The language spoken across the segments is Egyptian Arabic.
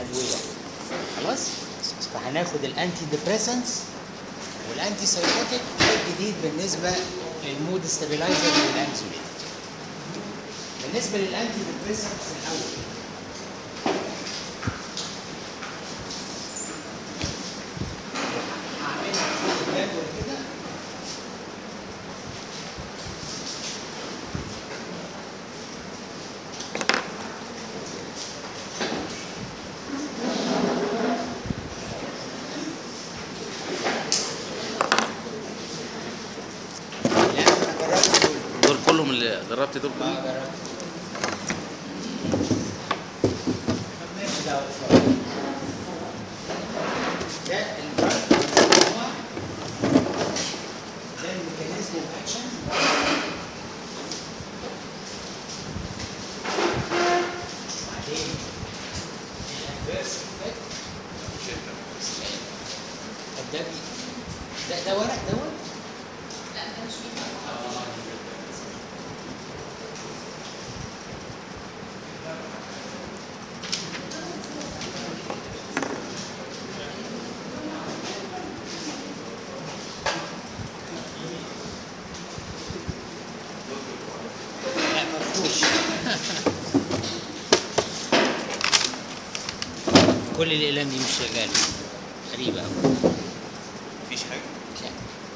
ادويه خلاص فهناخد الانتي ديبريسنتس والانتي سايكوتيك ده الجديد بالنسبه للمود ستابيلايزر والانسولين بالنسبه للانتي ديبريسنتس الاول هعملها فوق الجدول كده لا انا جربت دول دول كلهم اللي جربت دول اه كلهم جربت طب ماشي ده شوية. ده الدراج مجموعة. ده الميكانيزم اوف اكشن بعدين الادفيرس افكت طب ده بي ده ده ورق دوت لا مفروش كل الاقلام دي مش شغاله غريبه قوي مفيش حاجه لا.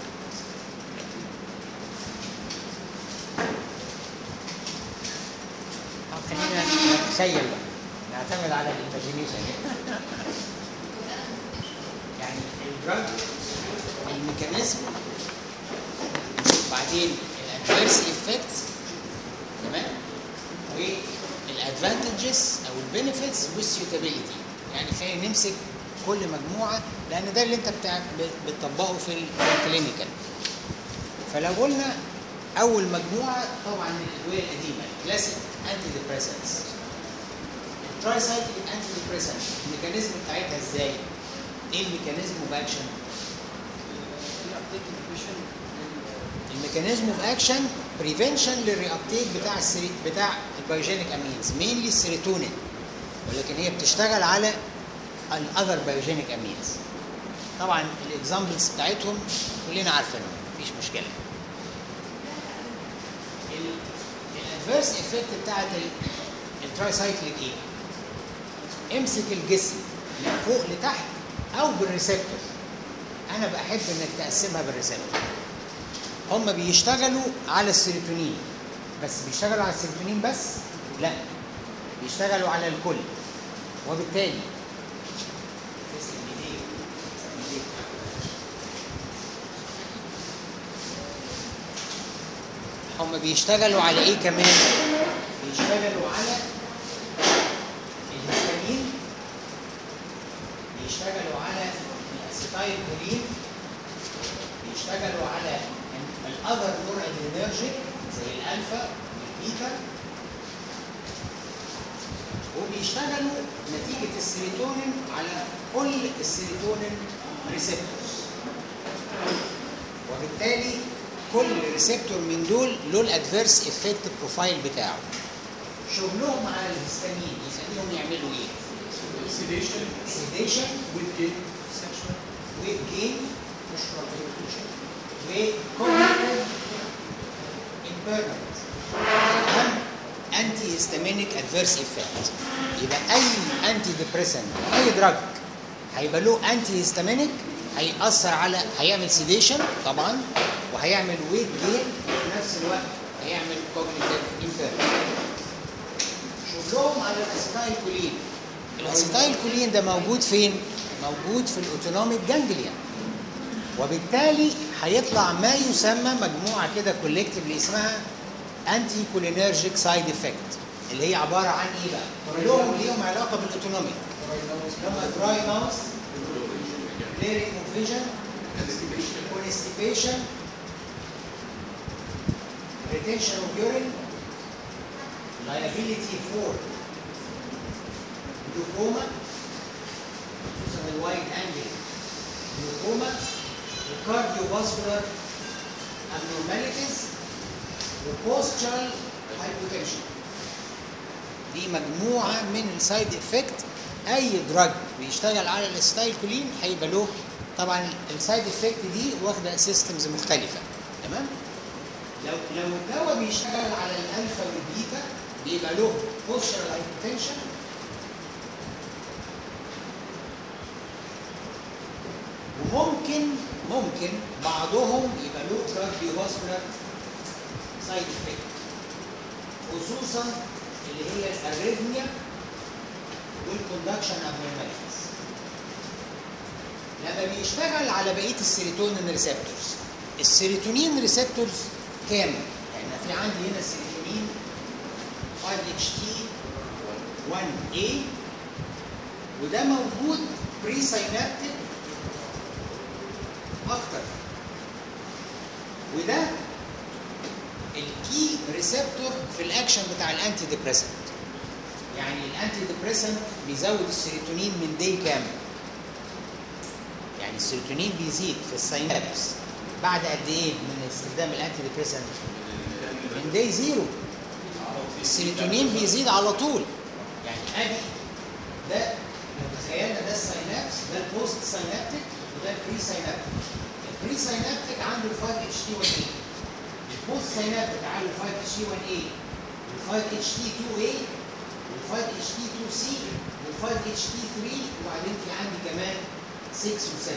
طب خلينا نتخيل بقى نعتمد على الايماجينيشن يعني الدراج الميكانيزم بعدين الادفيرس افكت تمام والادفانتجز او البنفيتس والسيوتابيلتي يعني خلينا نمسك كل مجموعه لان ده اللي انت بتاع بتطبقه في ال- في الكلينيكال فلو قلنا اول مجموعه طبعا الادويه القديمه كلاسيك انتي ديبريسنتس الترايسايكليك انتي ديبريسنت الميكانيزم بتاعتها ازاي؟ ايه الميكانيزم اوف اكشن؟ الميكانيزم اوف اكشن بريفنشن للري ابتيك بتاع السري بتاع البيوجينيك امينز مينلي السيروتونين ولكن هي بتشتغل على الاذر بيوجينيك امينز طبعا الاكزامبلز بتاعتهم كلنا عارفينهم مفيش مشكله الادفيرس افكت بتاعت الترايسايكليك ايه؟ امسك الجسم من فوق لتحت او بالريسبتور انا بحب انك تقسمها بالريسبتور هم بيشتغلوا على السيروتونين بس بيشتغلوا على السيروتونين بس لا بيشتغلوا على الكل وبالتالي تسلم ايديك تسلم ايديك هم بيشتغلوا على ايه كمان بيشتغلوا على الهستامين بيشتغلوا على الاسيتايل كولين بيشتغلوا على الاذر نور ادرينرجيك زي الالفا والبيتا وبيشتغلوا نتيجة السيروتونين على كل السيروتونين ريسبتورز وبالتالي كل ريسبتور من دول له الادفيرس افكت بروفايل بتاعه شغلهم على الهستامين يخليهم يعملوا ايه؟ sedation سيديشن with gain sexual ويت جين مش كونفيوجن وكوجنيتيف امبيرمنت اهم انتي هيستامينيك ادفيرس افكت يبقى اي انتي ديبريسنت اي دراج هيبقى له انتي هيستامينيك هيأثر على هيعمل سيديشن طبعا وهيعمل ويت جين وفي نفس الوقت هيعمل كوجنيتيف امبيرمنت شغلهم على الاسيتايل كولين الاسيتايل كولين ده موجود فين؟ موجود في الاوتونوميك جانجليا وبالتالي هيطلع ما يسمى مجموعه كده كولكتيفلي اسمها انتي كولينرجيك سايد افكت اللي هي عباره عن ايه بقى؟ كلهم ليهم علاقه بالاوتونوميك اللي هم دراي ماوس clearing of vision constipation retention of urine liability for glaucoma خصوصا الوايد انجل glaucoma cardiovascular abnormalities وpostural hypotension دي مجموعة من السايد افكت اي دراج بيشتغل على الاستايل كولين هيبقى له طبعا السايد افكت دي واخده سيستمز مختلفه تمام لو لو الدواء بيشتغل على الالفا والبيتا بيبقى له بوستشرال هايبوتنشن وممكن ممكن بعضهم يبقى له كارديوفاسكولار سايد افكت خصوصا اللي هي الاريثميا والكوندكشن ابنورماليتيز لما بيشتغل على بقيه السيروتونين ريسبتورز السيروتونين ريسبتورز كام؟ يعني في عندي هنا سيروتونين 5-HT 1A وده موجود بري ساينابتيك اكتر وده الكي ريسبتور في الاكشن بتاع الانتي ديبريسنت يعني الانتي ديبريسنت بيزود السيروتونين من دي كام يعني السيروتونين بيزيد في الساينابس بعد قد ايه من استخدام الانتي ديبريسنت من دي زيرو السيروتونين بيزيد على طول يعني ادي ده لو تخيلنا ده الساينابس ده البوست ساينابتيك وده البري ساينابتيك البري ساينابتيك عنده ال 5 اتش تي 1 اي البوست ساينابتيك عنده ال 5 اتش تي 1 اي وال 5 اتش تي 2 اي وال 5 اتش تي 2 سي وال 5 اتش تي 3 وبعدين في عندي كمان 6 و7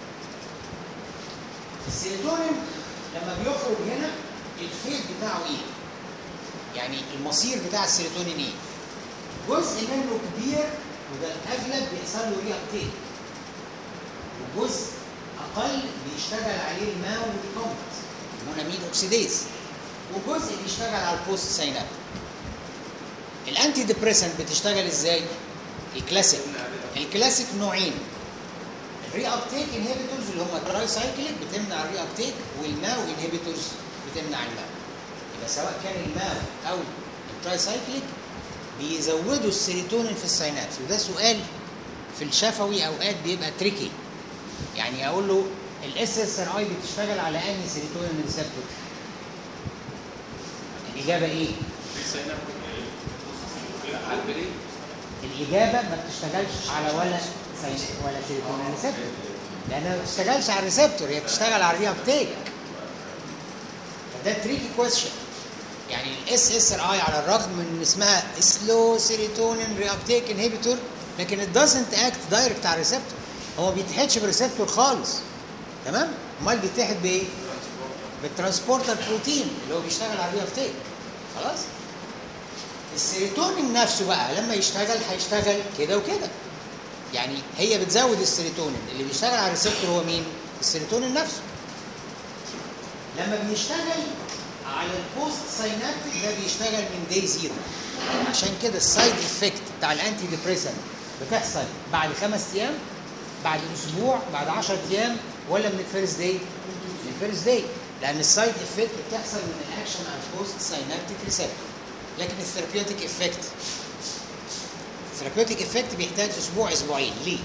السيروتونين لما بيخرج هنا الفيد بتاعه ايه؟ يعني المصير بتاع السيروتونين ايه؟ جزء منه كبير وده الاغلب بيحصل له ري ابتيك وجزء اقل بيشتغل عليه الماو والكومبت المونامين اوكسيديز وجزء بيشتغل على البوست سايناب الانتي ديبريسنت بتشتغل ازاي؟ الكلاسيك الكلاسيك نوعين الري ابتيك انهبيتورز اللي هم التراي سايكليك بتمنع الري ابتيك والماو انهبيتورز بتمنع الماو يبقى سواء كان الماو او التراي سايكليك بيزودوا السيروتونين في السينابس وده سؤال في الشفوي اوقات بيبقى تريكي يعني اقول له الاس اس ار اي بتشتغل على انهي سيروتونين ريسبتور الاجابه ايه الاجابه ما بتشتغلش على ولا سي... ولا سيروتونين ريسبتور لانها ما بتشتغلش على الريسبتور هي بتشتغل على الري ابتيك فده تريكي كويستشن يعني الاس اس ار اي على الرغم من ان اسمها سلو سيروتونين ري ابتيك انهبيتور لكن it doesn't act دايركت على الريسبتور هو ما بيتحدش بالريسبتور خالص تمام امال بيتحد بايه بالترانسبورتر بروتين اللي هو بيشتغل على الري ابتيك خلاص السيروتونين نفسه بقى لما يشتغل هيشتغل كده وكده يعني هي بتزود السيروتونين اللي بيشتغل على الريسبتور هو مين السيروتونين نفسه لما بيشتغل على البوست ساينابتيك ده بيشتغل من داي زيرو عشان كده السايد افكت بتاع الانتي ديبريسنت بتحصل بعد خمس ايام بعد اسبوع بعد 10 ايام ولا من الفيرست داي؟ من الفيرست داي لان السايد افكت بتحصل من الاكشن على البوست ساينابتيك ريسبتور لكن الثيرابيوتيك افكت الثيرابيوتيك افكت بيحتاج اسبوع اسبوعين ليه؟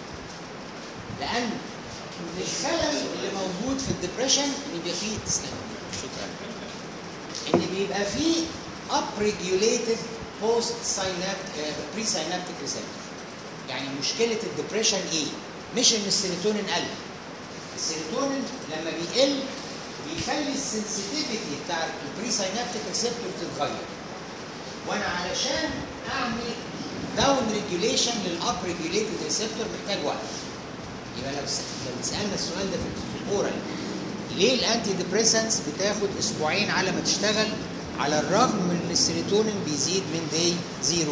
لان الخلل اللي موجود في الدبريشن ان بيبقى فيه تسلم شكرا ان بيبقى فيه up regulated post synaptic pre synaptic receptor يعني مشكله الدبريشن ايه؟ مش ان السيروتونين قل السيروتونين لما بيقل بيخلي السنسيتيفيتي بتاع البري ساينابتيك ريسبتور تتغير وانا علشان اعمل داون ريجوليشن للاب ريجوليتد ريسبتور محتاج وقت يبقى لو لو سالنا السؤال ده في الاورال ليه الانتي ديبريسنتس بتاخد اسبوعين على ما تشتغل على الرغم من ان السيروتونين بيزيد من داي زيرو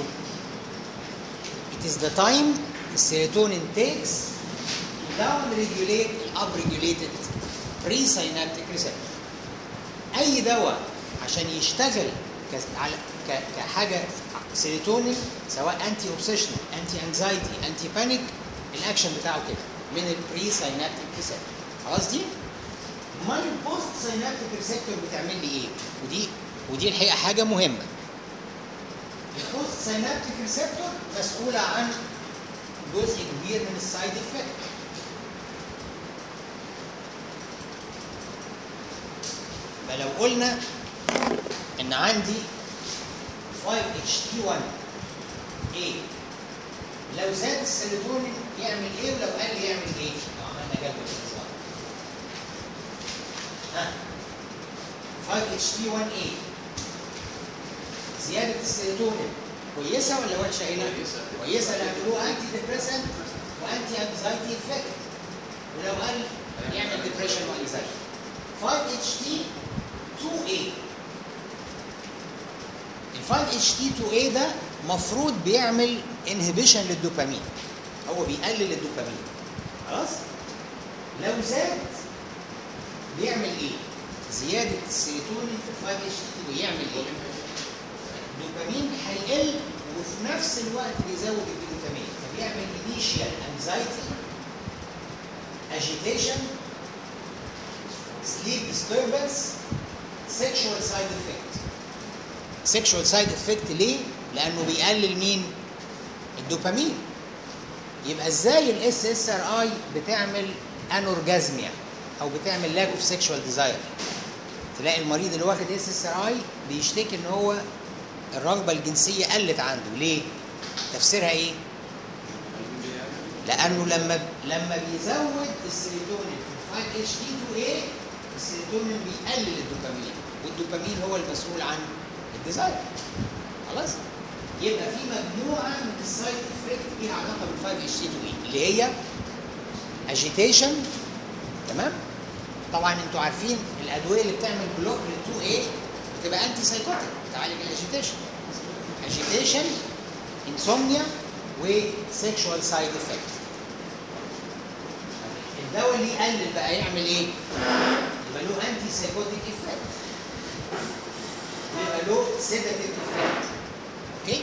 It is the time serotonin takes to down regulate up regulated pre-synaptic receptor اي دواء عشان يشتغل ك- على ك- كحاجه سيروتونين سواء انتي اوبسيشنال انتي انزايتي انتي بانيك الاكشن بتاعه كده من البري ساينابتيك ريسبتور خلاص دي امال البوست ساينابتيك ريسبتور بتعمل لي ايه ودي ودي الحقيقه حاجه مهمه البوست ساينابتيك ريسبتور مسؤوله عن جزء كبير من السايد افكت فلو قلنا ان عندي 5 ht 1 a لو زاد السيروتونين يعمل ايه ولو قل يعمل ايه لو عملنا جدول النظام ها 5-HT1A زيادة السيروتونين كويسة ولا وحشة هنا؟ كويسة. كويسة لأنه له أنتي ديبريسنت وأنتي أنكزايتي إفكت ولو قل يعمل ديبريشن وأنكزايتي 5-HT2A ال 5-HT2A ده مفروض بيعمل انهبيشن للدوبامين هو بيقلل الدوبامين خلاص؟ لو زاد بيعمل ايه؟ زيادة السيروتونين في ال 5-HT2 يعمل ايه؟ الدوبامين هيقل وفي نفس الوقت بيزود الجلوتامين فبيعمل initial anxiety agitation sleep disturbance sexual side effect sexual side effect ليه؟ لأنه بيقلل مين؟ الدوبامين يبقى ازاي الاس اس ار اي بتعمل انورجازميا او بتعمل لاك اوف سيكشوال ديزاير تلاقي المريض اللي واخد اس اس ار اي بيشتكي ان هو الرغبه الجنسيه قلت عنده ليه تفسيرها ايه لانه لما لما بيزود السيروتونين في 5 اتش تي 2 اي السيروتونين بيقلل الدوبامين والدوبامين هو المسؤول عن الديزاير خلاص يبقى في مجموعه من السايد افكت ليها علاقه بال 5 اتش تي 2 اي اللي هي اجيتيشن تمام طبعا انتوا عارفين الادويه اللي بتعمل بلوك لل 2 a بتبقى انتي سايكوتيك بتعالج الاجيتيشن اجيتيشن انسومنيا وسيكشوال سايد افكت الدواء اللي يقلل بقى يعمل ايه؟ يبقى له انتي سايكوتيك افكت ويبقى له سيداتيف افكت اوكي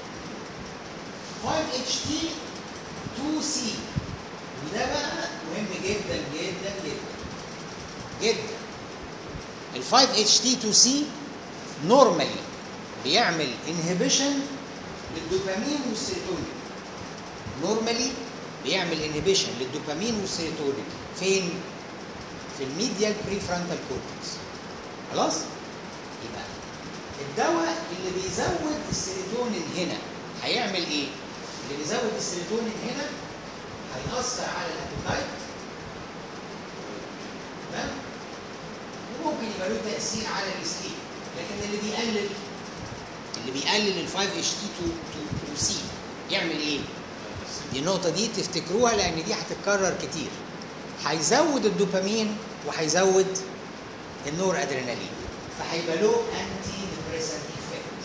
5 اتش تي 2 سي وده بقى مهم جدا جدا جدا جدا ال 5 اتش تي 2 سي نورمالي بيعمل انهبيشن للدوبامين والسيروتونين نورمالي بيعمل انهبيشن للدوبامين والسيروتونين فين في الميديال بري فرونتال كورتكس خلاص يبقى الدواء اللي بيزود السيروتونين هنا هيعمل ايه اللي بيزود السيروتونين هنا هيأثر على الابيتايت تمام وممكن يبقى له تأثير على السليب لكن اللي بيقلل اللي بيقلل ال 5 اتش تي 2 2 سي يعمل ايه؟ دي النقطة دي تفتكروها لأن دي هتتكرر كتير. هيزود الدوبامين وهيزود النور ادرينالين فهيبقى له انتي ديبريسنت افكت.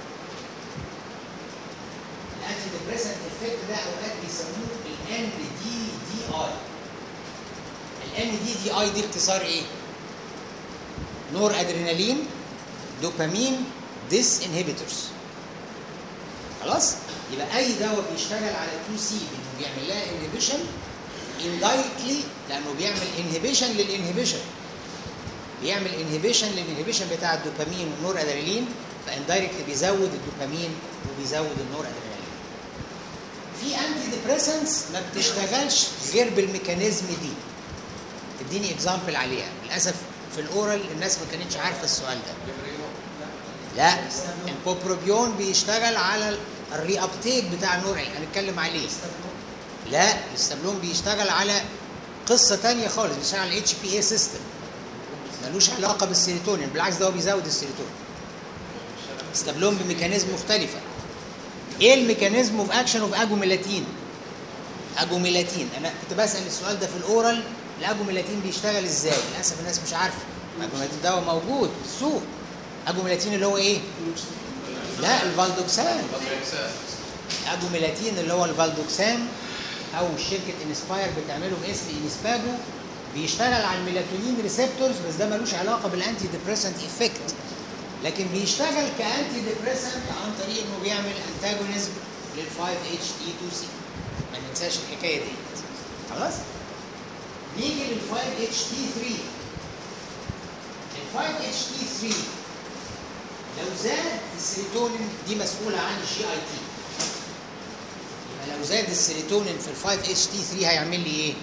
الانتي ديبريسنت افكت ده اوقات بيسموه الان دي دي اي. الان دي دي اي دي اختصار ايه؟ نور ادرينالين دوبامين ديس انهبيتورز خلاص يبقى اي دواء بيشتغل على 2 سي انه بيعمل لها انهبيشن اندايركتلي لانه بيعمل انهبيشن للانهبيشن بيعمل انهبيشن للانهبيشن بتاع الدوبامين والنور ادرينالين فاندايركتلي بيزود الدوبامين وبيزود النور ادرينالين في انتي ديبريسنس ما بتشتغلش غير بالميكانيزم دي اديني اكزامبل عليها للاسف في الاورال الناس ما كانتش عارفه السؤال ده لا البوبروبيون بيشتغل على الري ابتيك بتاع النور هنتكلم عليه لا الاستابلون بيشتغل على قصه تانية خالص بيشتغل على الاتش بي اي سيستم ملوش علاقه بالسيروتونين بالعكس ده هو بيزود السيروتونين استابلون بميكانيزم مختلفه ايه الميكانيزم اوف اكشن اوف اجوميلاتين اجوميلاتين انا كنت بسال السؤال ده في الاورال الاجوميلاتين بيشتغل ازاي للاسف الناس مش عارفه الاجوميلاتين ده هو موجود في السوق اجوميلاتين اللي هو ايه لا الفالدوكسان اجوميلاتين اللي هو الفالدوكسان او شركه انسباير بتعمله باسم انسباجو بيشتغل على الميلاتونين ريسبتورز بس ده ملوش علاقه بالانتي ديبريسنت افكت لكن بيشتغل كانتي ديبريسنت عن طريق انه بيعمل انتاجونيزم لل 5 اتش تي 2 سي ما ننساش الحكايه دي خلاص نيجي لل 5 اتش تي 3 ال 5 اتش تي 3 لو زاد السيروتونين دي مسؤوله عن الجي اي تي يبقى لو زاد السيروتونين في ال 5 اتش تي 3 هيعمل لي ايه؟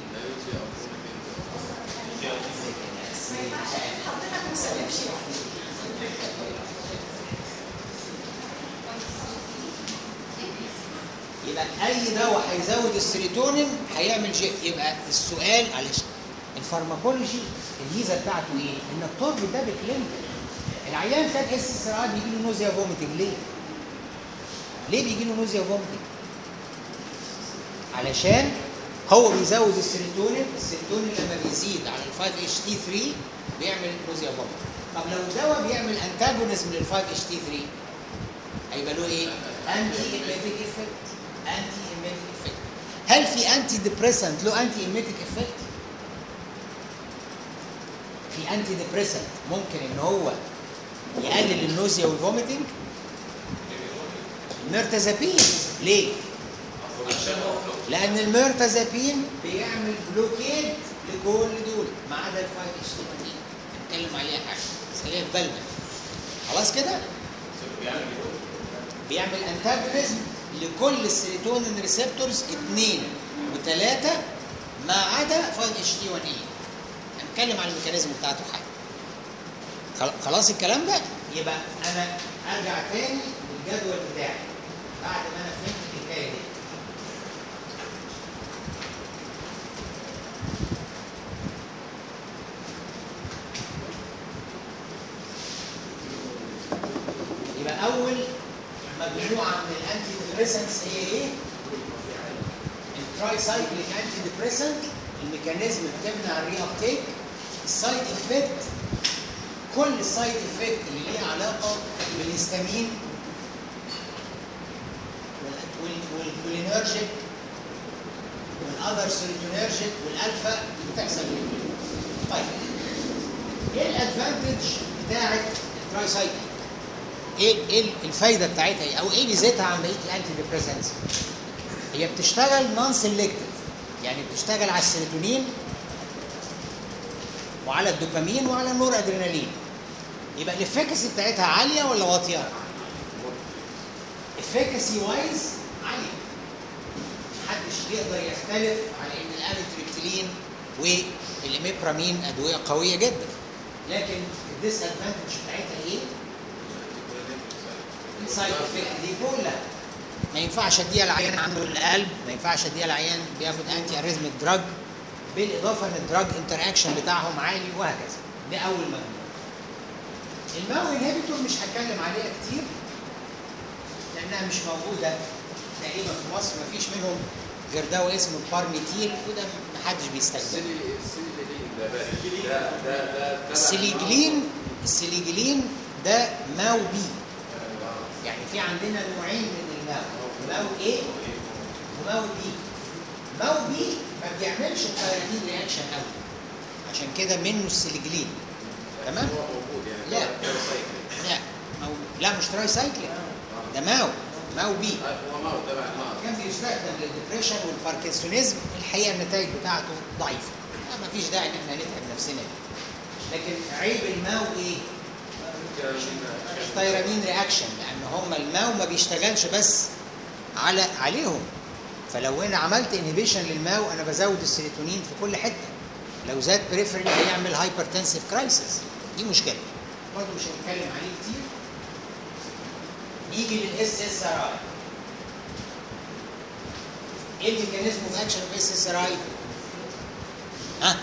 يبقى اي دواء هيزود السيروتونين هيعمل شيء يبقى السؤال معلش الفارماكولوجي الميزه بتاعته ايه؟ ان الطب ده بكلينيكال العيان كان اس اس ار بيجي له نوزيا فوميتنج ليه؟ ليه بيجي له نوزيا فوميتنج؟ علشان هو بيزود السيروتونين السيروتونين لما بيزيد على ال 5 اتش تي 3 بيعمل نوزيا فوميتنج طب لو الدواء بيعمل انتاجونيزم لل 5 اتش تي 3 هيبقى له ايه؟ انتي ايميتيك افكت انتي ايميتيك افكت هل في انتي ديبريسنت له انتي ايميتيك افكت؟ في انتي ديبريسنت ممكن ان هو يقلل النوزيا والفوميتنج الميرتازابين ليه؟ لان الميرتازابين بيعمل بلوكيد لكل دول ما عدا ال 5 اتش تي هنتكلم عليها حاجه بس خليها في بالنا خلاص كده؟ بيعمل انتاجونيزم لكل السيروتونين ريسبتورز اثنين وثلاثه ما عدا 5 اتش تي 1 اي هنتكلم عن الميكانيزم بتاعته حاجه خل- خلاص الكلام ده يبقى انا ارجع تاني للجدول بتاعي بعد ما انا فهمت الحكايه دي يبقى اول مجموعه من الانتي ديبريسنتس هي ايه؟ التراي سايكليك انتي ديبريسنت الميكانيزم بتمنع الري ابتيك السايد افكت كل السايد افكت اللي ليها علاقه بالهستامين والكولينرجيك والاذر سيروتونرجيك والالفا بتحصل كده. طيب ايه الادفانتج بتاعت التراي سايكليك؟ ايه ايه الفايده بتاعتها ايه او ايه ميزتها عن بقيه الانتي ديبريسنتس هي بتشتغل نون سيلكتيف يعني بتشتغل على السيروتونين وعلى الدوبامين وعلى النور ادرينالين يبقى الافكاسي بتاعتها عاليه ولا واطيه افكاسي وايز عاليه محدش يقدر يختلف على ان الاميتريبتيلين والاميبرامين ادويه قويه جدا لكن الديس ادفانتج بتاعتها ايه السايد افكت دي كلها ما ينفعش اديها العيان عنده القلب ما ينفعش اديها العيان بياخد انتي اريزميك دراج بالاضافه ان الدراج انتر اكشن بتاعهم عالي وهكذا ده اول مجموعه الماو انهبيتور مش هتكلم عليها كتير لانها مش موجوده تقريبا في مصر ما فيش منهم غير دواء اسمه بارميتيل وده ما حدش بيستخدمه السيليجلين السيليجلين ده ماو بي يعني في عندنا نوعين من الماو ماو ايه وماو بي ماو بي ما بيعملش الثيرامين رياكشن قوي عشان كده منه السيليجلين تمام لا لا ماو لا مش تراي سايكلين ده ماو ماو بي كان بيستخدم للدبريشن والباركنسونيزم الحقيقه النتائج بتاعته ضعيفه ما فيش داعي ان احنا نتعب نفسنا بيه. لكن عيب الماو ايه؟ الثيرامين رياكشن لان هم الماو ما بيشتغلش بس على عليهم فلو انا عملت انهبيشن للماو انا بزود السيروتونين في كل حته لو زاد بريفرال هيعمل هايبرتنسيف كرايسيس دي مشكله برضه مش هنتكلم عليه كتير نيجي للاس اس ار اي ايه الميكانيزم اوف اكشن اوف اس اس ار اي؟ ها؟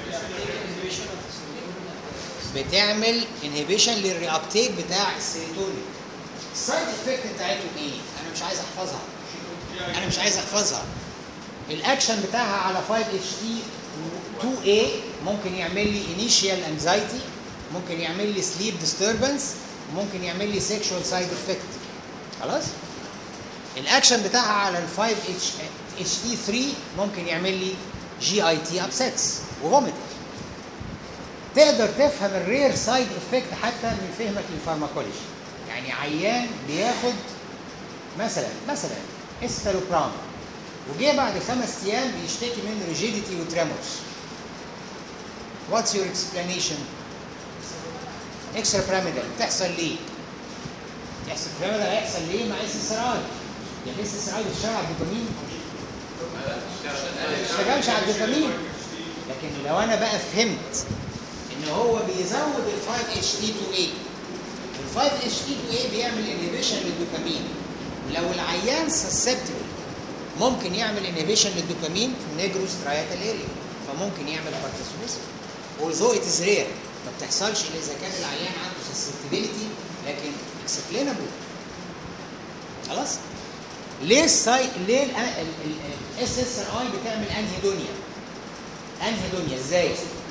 بتعمل انهبيشن للريابتيك بتاع السيروتونين السايد افكت بتاعتهم ايه؟ انا مش عايز احفظها انا مش عايز احفظها الاكشن بتاعها على 5 اتش تي 2 a ممكن يعمل لي انيشيال انزايتي ممكن يعمل لي سليب ديستربنس ممكن يعمل لي سيكشوال سايد افكت خلاص الاكشن بتاعها على ال 5 اتش اتش تي 3 ممكن يعمل لي جي اي تي ابسيتس وفوميتنج تقدر تفهم الرير سايد افكت حتى من فهمك للفارماكولوجي يعني عيان بياخد مثلا مثلا استالوبرام وجه بعد خمس ايام بيشتكي من ريجيديتي وتريمورز واتس يور اكسبلانيشن اكسترا بيراميدال بتحصل ليه؟ اكسترا بيراميدال هيحصل ليه مع اس اس ار اي؟ يعني اس اس ار اي بيشتغل على الدوبامين ما بيشتغلش على الدوبامين لكن لو انا بقى فهمت ان هو بيزود ال 5 اتش تي 2 a ال 5 اتش تي 2 a بيعمل انهبيشن للدوبامين لو العيان سسبتبل ممكن يعمل انهبيشن للدوبامين في النيجرو سترايتال اريا فممكن يعمل باركنسونيزم although it is rare ما بتحصلش الا اذا كان العيان عنده susceptibility لكن explainable خلاص ليه الساي ليه الاس اس ار اي بتعمل انهيدونيا انهيدونيا ازاي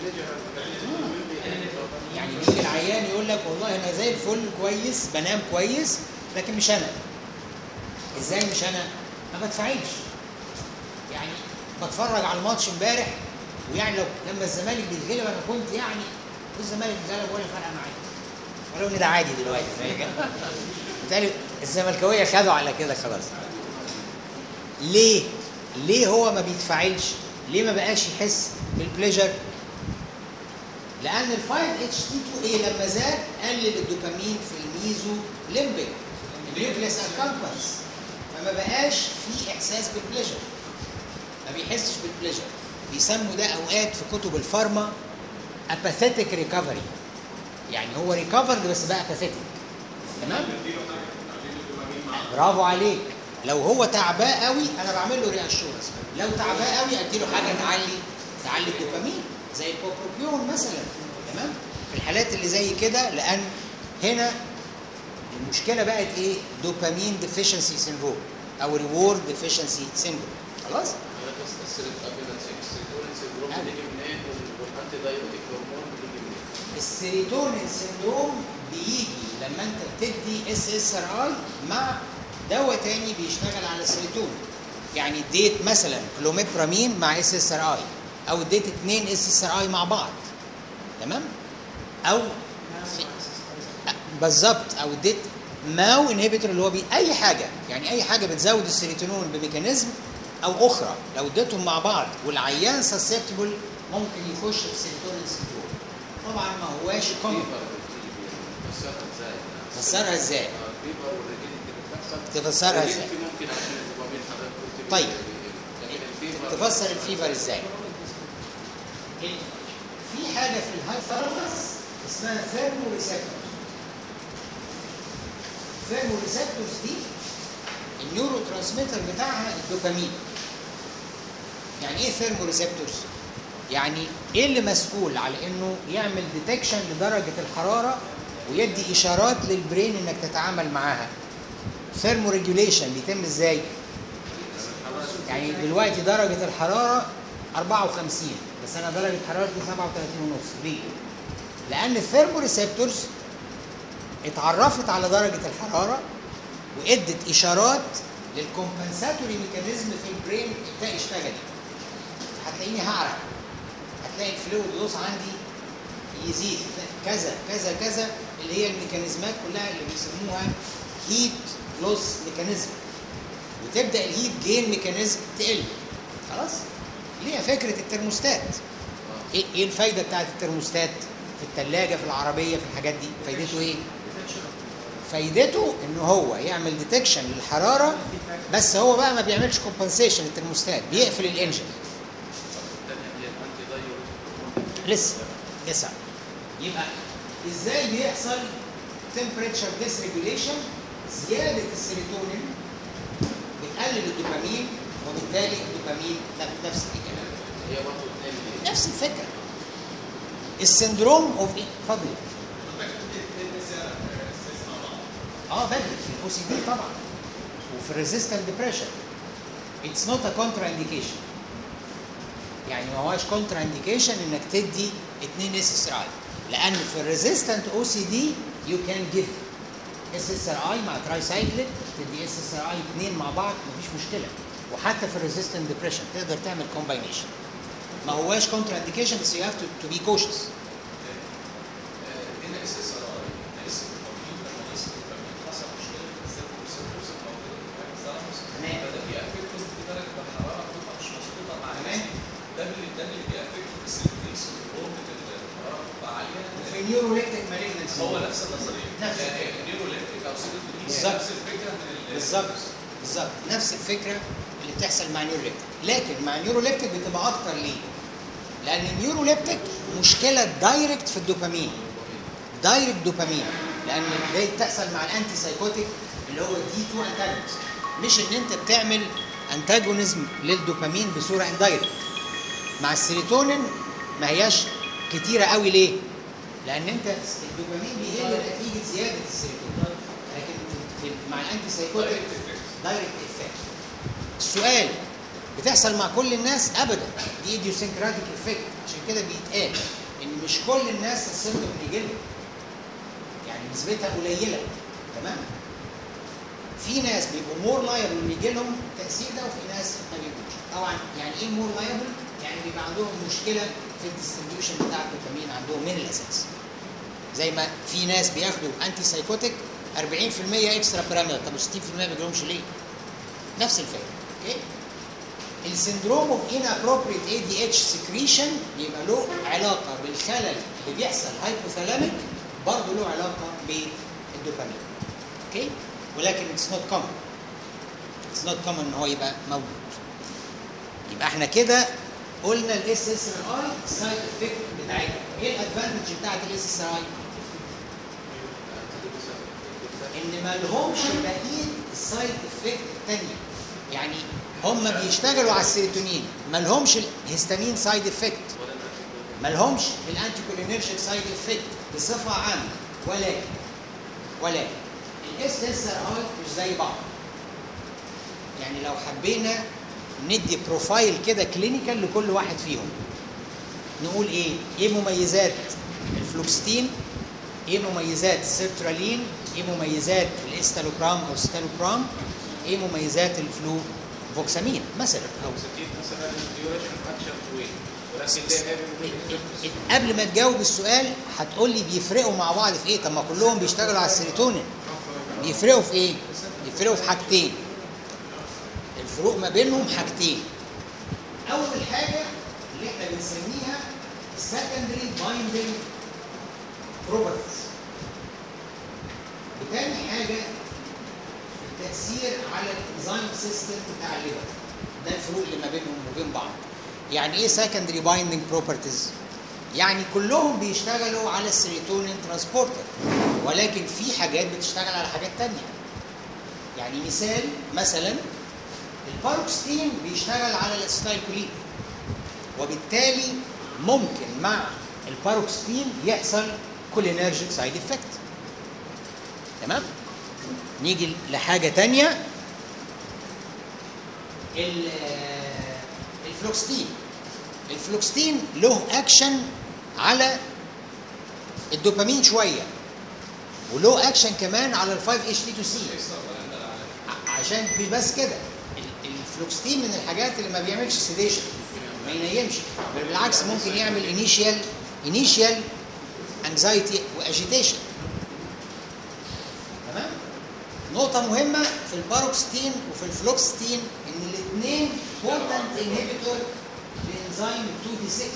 يعني بيجي العيان يقول لك والله انا زي الفل كويس بنام كويس لكن مش انا ازاي مش انا ما بدفعلش يعني بتفرج على الماتش امبارح ويعني لو لما الزمالك بيتغلب انا كنت يعني الزمالك اتغلب ولا فارقه معايا ولو ان ده عادي دلوقتي بالتالي الزملكاويه خدوا على كده خلاص ليه ليه هو ما بيتفاعلش ليه ما بقاش يحس بالبليجر لان ال 5 اتش تي 2 اي لما زاد قلل الدوبامين في الميزو ليمبيك النيوكليس اكامبانس فما بقاش في احساس بالبليجر ما بيحسش بالبليجر بيسموا ده اوقات في كتب الفارما apathetic ريكفري يعني هو ريكفرد بس بقى apathetic تمام برافو عليك لو هو تعباه قوي انا بعمل له رياشورنس لو تعباه قوي ادي له حاجه تعلي تعلي الدوبامين زي البوبروبيون مثلا تمام في الحالات اللي زي كده لان هنا المشكله بقت ايه دوبامين ديفيشنسي سيندروم او ريورد ديفيشنسي سيندروم خلاص السيروتونين سيندروم بيجي لما انت بتدي اس اس ار اي مع دواء تاني بيشتغل على السيروتونين يعني اديت مثلا كلوميبرامين مع اس اس ار اي او اديت اثنين اس اس ار اي مع بعض تمام او في بالظبط او اديت ماو انهبيتور اللي هو بي اي حاجه يعني اي حاجه بتزود السيروتونين بميكانيزم او اخرى لو اديتهم مع بعض والعيان سسبتبل ممكن يخش في سيروتونين سيندروم طبعا ما هواش كومن تفسرها ازاي؟ تفسرها ازاي؟ طيب. تفسر الفيفر ازاي؟ في حاجه في الهايبوثالاموس اسمها ثيرمو ريسبتورز ثيرمو ريسبتورز دي النيورو ترانسميتر بتاعها الدوبامين يعني ايه ثيرمو ريسبتورز؟ يعني ايه اللي مسؤول على انه يعمل ديتكشن لدرجه الحراره ويدي اشارات للبرين انك تتعامل معاها ثيرمو ريجوليشن بيتم ازاي يعني دلوقتي درجه الحراره 54 بس انا درجه حرارتي 37 ونص ليه لان الثيرمو ريسبتورز اتعرفت على درجه الحراره وادت اشارات للكومبنساتوري ميكانيزم في البرين ابتدى يشتغل هتلاقيني هعرق هتلاقي الفلويد لوس عندي يزيد كذا كذا كذا اللي هي الميكانيزمات كلها اللي بيسموها هيت لوس ميكانيزم وتبدا الهيت جين ميكانيزم تقل خلاص اللي هي فكره الترموستات ايه ايه الفايده بتاعت الترموستات في الثلاجه في العربيه في الحاجات دي فايدته ايه فايدته ان هو يعمل ديتكشن للحراره بس هو بقى ما بيعملش كومبنسيشن للترموستات بيقفل الانجن لسه لسه يبقى ازاي بيحصل temperature dysregulation زياده السيروتونين بتقلل الدوبامين وبالتالي الدوبامين نفس الكلام هي برضه اتنين نفس الفكره السندروم اوف ايه اتفضل اه بدري في الاو سي دي طبعا وفي الريزيستنت ديبريشن اتس نوت ا كونترا انديكيشن يعني ما هواش كونترا انديكيشن انك تدي 2 اس اس اي لان في الريزيستنت او سي دي يو كان جيف اس اس ار اي مع تراي سايكليك تدي اس اس ار اي اثنين مع بعض مفيش مشكله وحتى في الريزيستنت ديبريشن تقدر تعمل كومباينيشن ما هواش كونترا انديكيشن بس يو هاف تو بي كوشس هنا اس اس ار اي ناس التوقيت لما ناس التوقيت حصل مشكله بالذات في السيرفرز الموجوده في الثالاموس تمام. بدا يأفكت في درجه الحراره بتبقى مش مظبوطه مع تمام. ده اللي ده اللي بيأفكت السيرفرز والورمة الحراره بتبقى عاليه في نيوروليكتيك مالجنسي هو نفس النظريه نفس يعني النيوروليكتيك او سيرفرز بالظبط. نفس الفكره من ال- بالظبط بالظبط نفس الفكره اللي بتحصل مع نيوروليبتيك لكن مع نيوروليبتيك بتبقى اكتر ليه؟ لان النيوروليبتيك مشكله دايركت في الدوبامين دايركت دوبامين لان دي بتحصل مع الانتي سايكوتيك اللي هو دي 2 انتاجونست مش ان انت بتعمل انتاجونيزم للدوبامين بصوره اندايركت مع السيروتونين ما هياش كتيره قوي ليه لان انت الدوبامين بيقل نتيجه زياده السيروتونين لكن في مع الانتي سايكوتيك دايركت افكت السؤال بتحصل مع كل الناس ابدا دي ايديوسينكراتيك افكت عشان كده بيتقال ان مش كل الناس السيمتوم بيجي لهم يعني نسبتها قليله تمام في ناس بيبقوا مور لايبل ان يجي لهم التاثير ده وفي ناس ما بيجوش طبعا يعني ايه مور لايبل يعني بيبقى عندهم مشكله في الديستريبيوشن بتاع الدوبامين عندهم من الاساس زي ما في ناس بياخدوا انتي سايكوتيك 40% اكسترا بيراميدال طب و60% ما بيجيلهمش ليه؟ نفس الفكره اوكي السندروم اوف ان ابروبريت اي دي اتش سكريشن بيبقى له علاقه بالخلل اللي بيحصل هايبوثالاميك برضه له علاقه بالدوبامين اوكي ولكن اتس نوت كومن اتس نوت كومن ان هو يبقى موجود يبقى احنا كده قلنا الاس اس ار اي السايد افكت بتاعتها ايه الادفانتج بتاعت الاس اس ار اي ان ما لهمش بقيه السايد افكت الثانيه يعني هم بيشتغلوا على السيروتونين ما لهمش الهستامين سايد افكت ما لهمش الانتي كولينيرجيك سايد افكت بصفه عامه ولكن ولكن الاس اس ار اي مش زي بعض يعني لو حبينا ندي بروفايل كده كلينيكال لكل واحد فيهم نقول ايه ايه مميزات الفلوكستين ايه مميزات السيرترالين ايه مميزات الاستالوبرام او ستالوبرام ايه مميزات الفلو فوكسامين مثلا او مثلا الديوريشن اكشن طويل ولكن ده قبل ما تجاوب السؤال هتقول لي بيفرقوا مع بعض في ايه طب ما كلهم بيشتغلوا على السيروتونين بيفرقوا في ايه بيفرقوا في حاجتين الفروق ما بينهم حاجتين اول حاجه اللي احنا بنسميها secondary binding properties وتاني حاجه التاثير على الانزيم سيستم بتاع الليفر ده الفروق اللي ما بينهم وبين بعض يعني ايه secondary binding properties يعني كلهم بيشتغلوا على السيروتونين ترانسبورتر ولكن في حاجات بتشتغل على حاجات تانية يعني مثال مثلا الباروكستين بيشتغل على الاسيتايلكولين وبالتالي ممكن مع الباروكستين يحصل كولينرجيك سايد افكت تمام نيجي لحاجه تانية ال- الفلوكستين الفلوكستين له اكشن على الدوبامين شويه وله اكشن كمان على ال 5 اتش تي 2 سي عشان مش بس كده ال- الفلوكستين من الحاجات اللي ما بيعملش سيديشن ما ينيمش بل بالعكس ممكن يعمل انيشيال انيشيال انزايتي واجيتيشن تمام نقطة مهمة في الباروكستين وفي الفلوكستين ان الاثنين بوتنت انهبيتور لانزيم 2 دي 6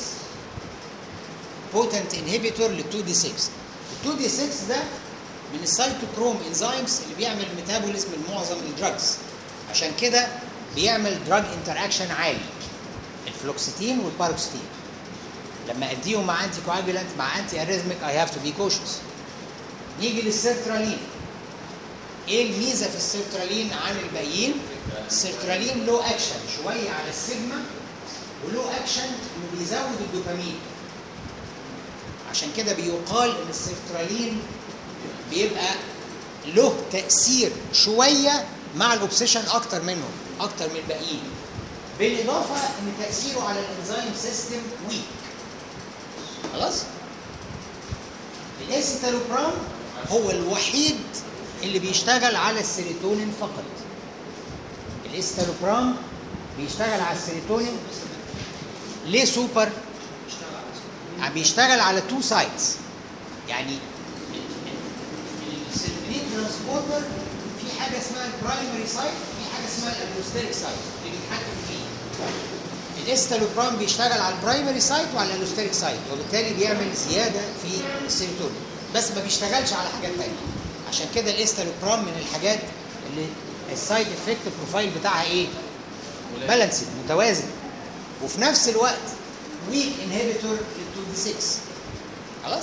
بوتنت انهبيتور لل 2 دي 6 ال 2 دي 6 ده من السيتوكروم انزيمز اللي بيعمل ميتابوليزم لمعظم الدراجز عشان كده بيعمل دراج انتر اكشن عالي الفلوكسيتين والباروكستين لما اديهم مع انتي كواجولانت مع انتي اريزميك اي هاف تو بي كوشس نيجي للسيرترالين ايه الميزه في السيرترالين عن الباقيين السيرترالين له اكشن شويه على السيجما وله اكشن انه بيزود الدوبامين عشان كده بيقال ان السيرترالين بيبقى له تاثير شويه مع الاوبسيشن اكتر منهم اكتر من الباقيين بالاضافه ان تاثيره على الانزيم سيستم ويك خلاص الاسيتالوبرام هو الوحيد اللي بيشتغل على السيروتونين فقط الاسيتالوبرام بيشتغل على السيروتونين ليه سوبر بيشتغل على تو سايتس يعني السيروتونين ترانسبورتر في حاجه اسمها البرايمري سايت في حاجه اسمها الالوستيريك سايت اللي بيتحكم فيه الاستالوبرام بيشتغل على البرايمري سايت وعلى الالوستيريك سايت وبالتالي بيعمل زياده في السيروتونين بس ما بيشتغلش على حاجات ثانيه عشان كده الاستالوبرام من الحاجات اللي السايد افكت بروفايل بتاعها ايه؟ بالانسد متوازن وفي نفس الوقت ويك انهبيتور لل 2 دي 6 خلاص؟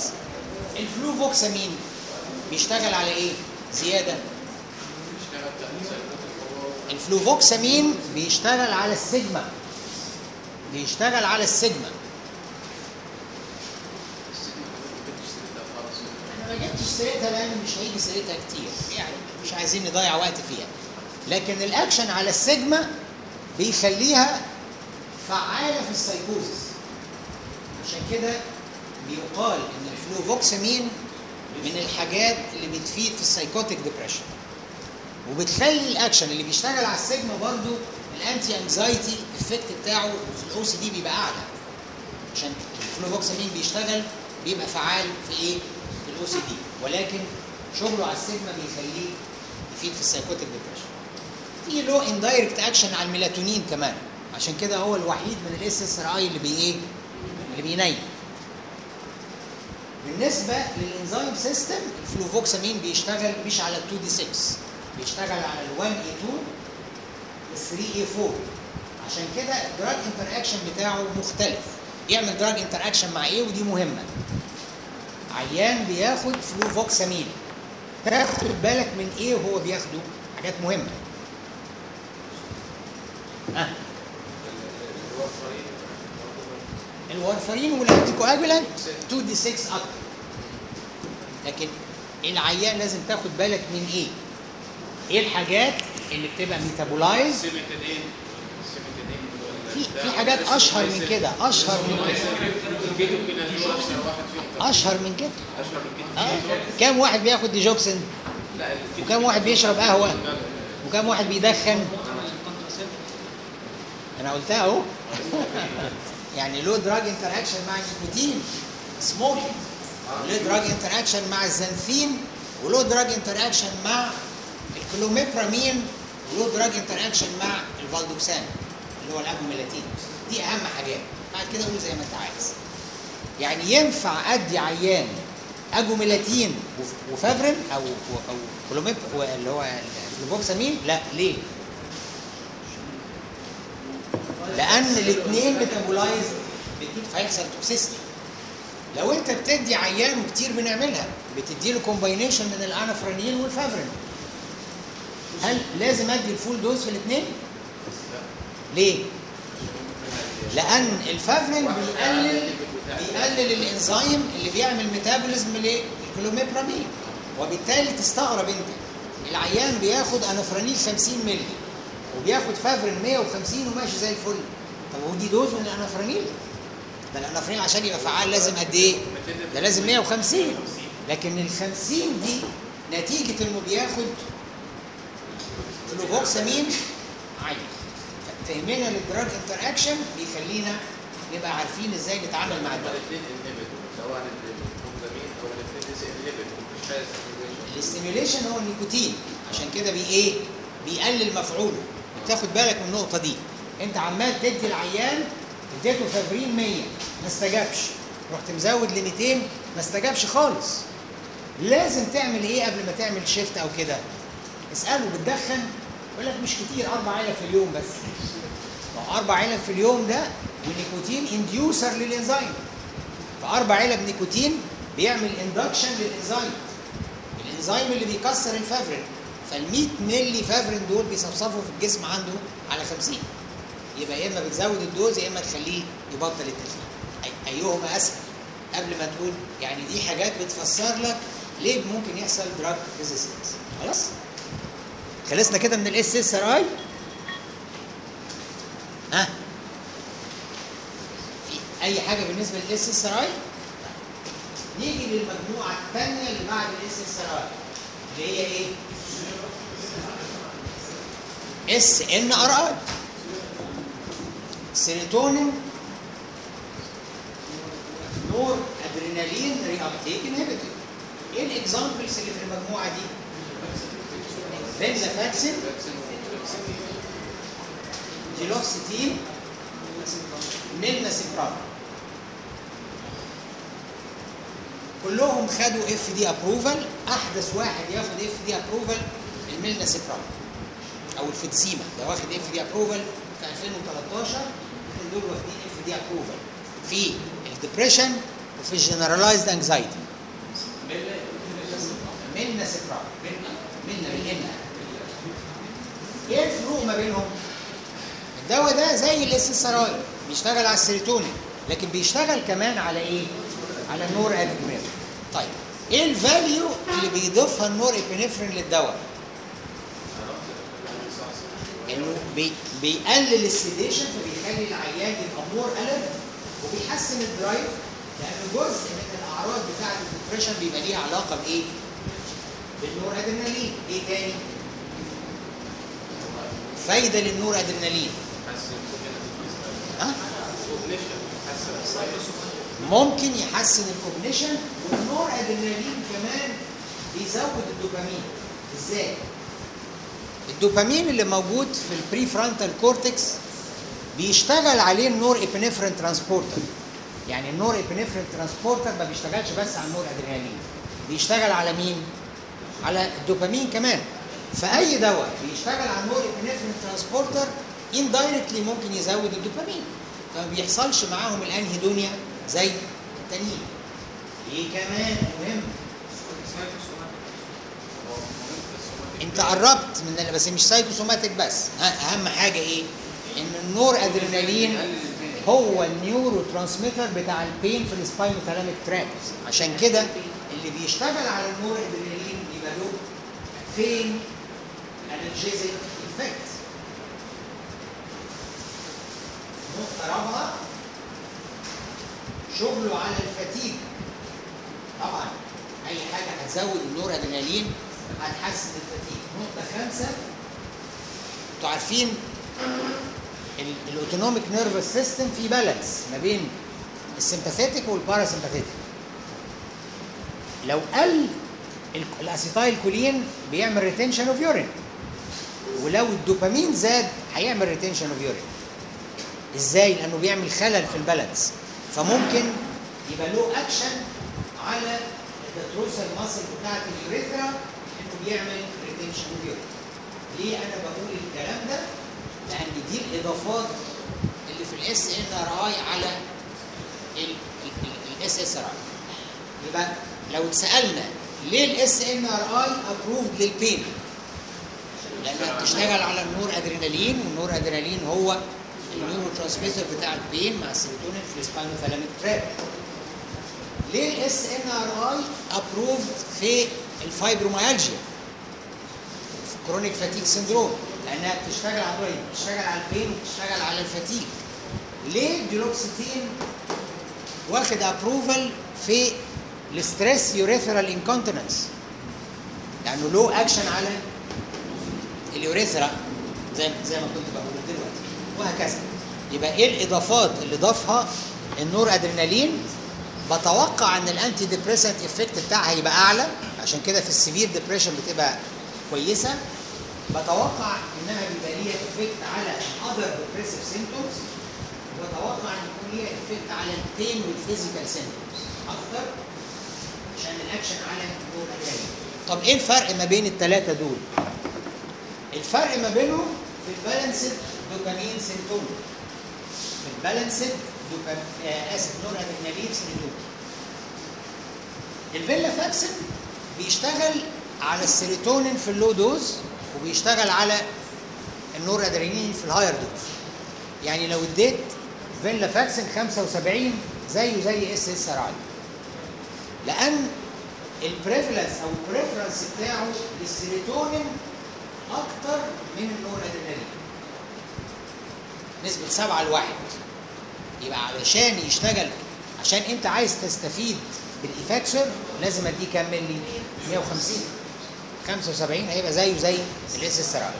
الفلوفوكسامين بيشتغل على ايه؟ زياده بيشتغل تأثير الفلوفوكسامين بيشتغل على السيجما بيشتغل على السيجما انا ما جبتش سيرتها لان مش هيجي سيرتها كتير يعني مش عايزين نضيع وقت فيها لكن الاكشن على السيجما بيخليها فعاله في السايكوزس عشان كده بيقال ان الفلوفوكسامين من الحاجات اللي بتفيد في السايكوتيك ديبريشن وبتخلي الاكشن اللي بيشتغل على السيجما برضو الانتي انكزايتي افكت بتاعه في الاو سي دي بيبقى اعلى عشان الفلوفوكسامين بيشتغل بيبقى فعال في ايه؟ في الاو سي دي ولكن شغله على السيجما بيخليه يفيد في السايكوتيك ديبريشن في له اندايركت اكشن على الميلاتونين كمان عشان كده هو الوحيد من الاس اس ار اي اللي بي ايه؟ اللي بينيم بالنسبه للانزيم سيستم الفلوفوكسامين بيشتغل مش على ال 2 دي 6 بيشتغل على ال 1 اي 2 وال 3 اي 4 عشان كده الدراج انتر اكشن بتاعه مختلف يعمل دراج انتر اكشن مع ايه ودي مهمه عيان بياخد فلوفوكسامين تاخد بالك من ايه وهو بياخده حاجات مهمه ها الورفرين والانتي كواجولانت 2 دي 6 اكتر لكن العيان لازم تاخد بالك من ايه ايه الحاجات اللي بتبقى ميتابولايز سيمتدين سيمتدين في في حاجات اشهر من كده اشهر من كده الكيتو كينازول اشهر واحد فيهم طبعا. اشهر من كده اشهر من كيتو اه كينازول. كام واحد بياخد ديجوكسين لا الكيتو وكام واحد بيشرب قهوه وكام واحد بيدخن انا قلتها اهو يعني له دراج انتر اكشن مع النيكوتين سموكينج له دراج انتر اكشن مع الزنفين وله دراج انتر اكشن مع الكلوميبرامين وله دراج انتر اكشن مع الفالدوكسان اللي هو الابوميلاتين دي اهم حاجات بعد كده قول زي ما انت عايز يعني ينفع ادي عيان اجوميلاتين وف- وفافرين او او كلوميب اللي هو الفلوفوكسامين لا ليه؟ لان الاثنين ميتابولايز فيحصل توكسيستي لو انت بتدي عيان وكتير بنعملها بتدي له كومباينيشن من الانافرانين والفافرين هل لازم ادي الفول دوز في الاثنين؟ ليه؟ لان الفافرين بيقلل بيقلل الانزيم اللي بيعمل ميتابوليزم للكلوميبرامين وبالتالي تستغرب انت العيان بياخد انافرانيل 50 مللي وبياخد فافرين 150 وماشي زي الفل طب هو دي دوز من الانافرانيل ده الانافرانيل عشان يبقى فعال لازم قد ايه ده لازم 150 لكن ال 50 دي نتيجه انه بياخد فلوفوكسامين عالي فهمنا للدراج انتر اكشن بيخلينا نبقى عارفين ازاي نتعامل مع هما الدواء الاثنين انهبيتور سواء البروكسامين او الاثنين ديس انهبيتور مش عايز activation. الاستيميوليشن هو النيكوتين عشان كده بي ايه بيقلل مفعوله تاخد بالك من النقطه دي انت عمال تدي العيان اديته فافرين 100 ما استجابش رحت مزود ل 200 ما استجابش خالص لازم تعمل ايه قبل ما تعمل شيفت او كده اساله بتدخن يقول لك مش كتير اربع علب في اليوم بس ما هو اربع علب في اليوم ده والنيكوتين انديوسر للانزيم فاربع علب نيكوتين بيعمل اندكشن للانزيم الانزيم اللي بيكسر الفافرين فال 100 مللي فافرين دول بيصفصفوا في الجسم عنده على 50 يبقى يا اما بتزود الدوز يا اما تخليه يبطل التدخين أي- ايهما اسهل قبل ما تقول يعني دي حاجات بتفسر لك ليه ممكن يحصل دراج ريزيستنس خلاص خلصنا كده من الاس اس ار اي ها في اي حاجه بالنسبه للاس اس ار اي نيجي للمجموعه الثانيه اللي بعد الاس اس ار اي اللي هي ايه اس ان ار اي سيروتونين نور ادرينالين ري ابتيك انهبيتور ايه الاكزامبلز اللي في المجموعه دي فينزافاكسين جيلوكسيتين نيلناسيبرام كلهم خدوا اف دي ابروفال احدث واحد ياخد اف دي ابروفال الميلناسيبرام او الفيتسيما ده واخد اف دي ابروفال في 2013 الاثنين دول واخدين اف دي ابروفال في الدبريشن وفي الجنرالايزد انكزايتي ميلناسيبرام ميلنا بالإن ايه الفروق ما بينهم الدواء ده زي الاس اس ار اي بيشتغل على السيروتونين لكن بيشتغل كمان على ايه على النور ادرينالين طيب ايه الفاليو اللي بيضيفها النور ابنفرين للدواء انه بي بيقلل السيديشن فبيخلي العيان يبقى مور الرت وبيحسن الدرايف لان جزء من الاعراض بتاعه الديبريشن بيبقى ليها علاقه بايه؟ بالنور ادرينالين ايه تاني؟ فايده للنور ادرينالين ها؟ ممكن يحسن الكوجنيشن والنور ادرينالين كمان بيزود الدوبامين ازاي؟ الدوبامين اللي موجود في البري فرونتال كورتكس بيشتغل عليه النور ابنفرين ترانسبورتر يعني النور ابنفرين ترانسبورتر ما بيشتغلش بس على النور ادرينالين بيشتغل على مين على الدوبامين كمان فاي دواء بيشتغل على النور ابنفرين ترانسبورتر اندايركتلي ممكن يزود الدوبامين فما بيحصلش معاهم الانهيدونيا زي التانيين ايه كمان مهم انت قربت من ال- بس مش سايكوسوماتيك بس ها، اهم حاجه ايه ان النور ادرينالين هو النيورو ترانسميتر بتاع البين في السباينوثالاميك تراك عشان كده اللي بيشتغل على النور ادرينالين يبقى له فين انرجيزك افكت نقطه رابعه شغله على الفتيج طبعا اي حاجه هتزود النور ادرينالين هتحسن الفتيج نقطه خامسه انتوا عارفين الاوتونوميك نيرفس سيستم في بالانس ما بين السمباثيتك والباراسمباثيتك لو قل ال- الاسيتايل كولين بيعمل ريتنشن اوف يورين ولو الدوبامين زاد هيعمل ريتنشن اوف يورين ازاي لانه بيعمل خلل في البالانس فممكن يبقى له اكشن على الدتروسال ماسل بتاعت اليوريثرا انه بيعمل ريتنشن اوف يورين ليه انا بقول الكلام ده لان دي الاضافات اللي في الاس ان ار اي على الاس اس ار اي يبقى لو اتسالنا ليه الاس ان ار اي ابروفد للبين لانها بتشتغل على النور ادرينالين والنور ادرينالين هو النيورو ترانسميتر بتاع البين مع السيروتونين في السباينوثالاميك تراك ليه الاس ان ار اي ابروفد في الفايبروميالجيا في كرونيك فاتيك سندروم لانها بتشتغل على البين بتشتغل على البين وبتشتغل على الفاتيك ليه الديلوكسيتين واخد ابروفال في الستريس يوريثرال انكونتيننس لانه له اكشن على اليوريثرا زي زي ما كنت بقول دلوقتي وهكذا يبقى ايه الاضافات اللي ضافها النور ادرينالين بتوقع ان الانتي ديبريسنت افكت بتاعها يبقى اعلى عشان كده في السيفير ديبريشن بتبقى كويسه بتوقع انها بيبقى ليها افكت على الاذر ديبريسيف سيمتومز وبتوقع ان يكون ليها افكت على البين والفيزيكال سيمتومز اكتر عشان الاكشن على النور ادرينالين طب ايه الفرق ما بين الثلاثه دول الفرق ما بينهم في البالانسد دوبامين سيمتوم في البالانسد دوبامين آه اسف نور ادرينالين سيمتوم الفيلافاكسين بيشتغل على السيروتونين في اللو دوز وبيشتغل على النور ادرينالين في الهاير دوز يعني لو اديت فيلافاكسين 75 زيه زي اس اس ار اي لان البريفلنس او البريفرنس بتاعه للسيروتونين اكتر من النور ادرينالين نسبة سبعة لواحد يبقى علشان يشتغل عشان انت عايز تستفيد بالايفاكسور لازم اديه كام ملي 150 75 هيبقى زيه زي الاس اس ار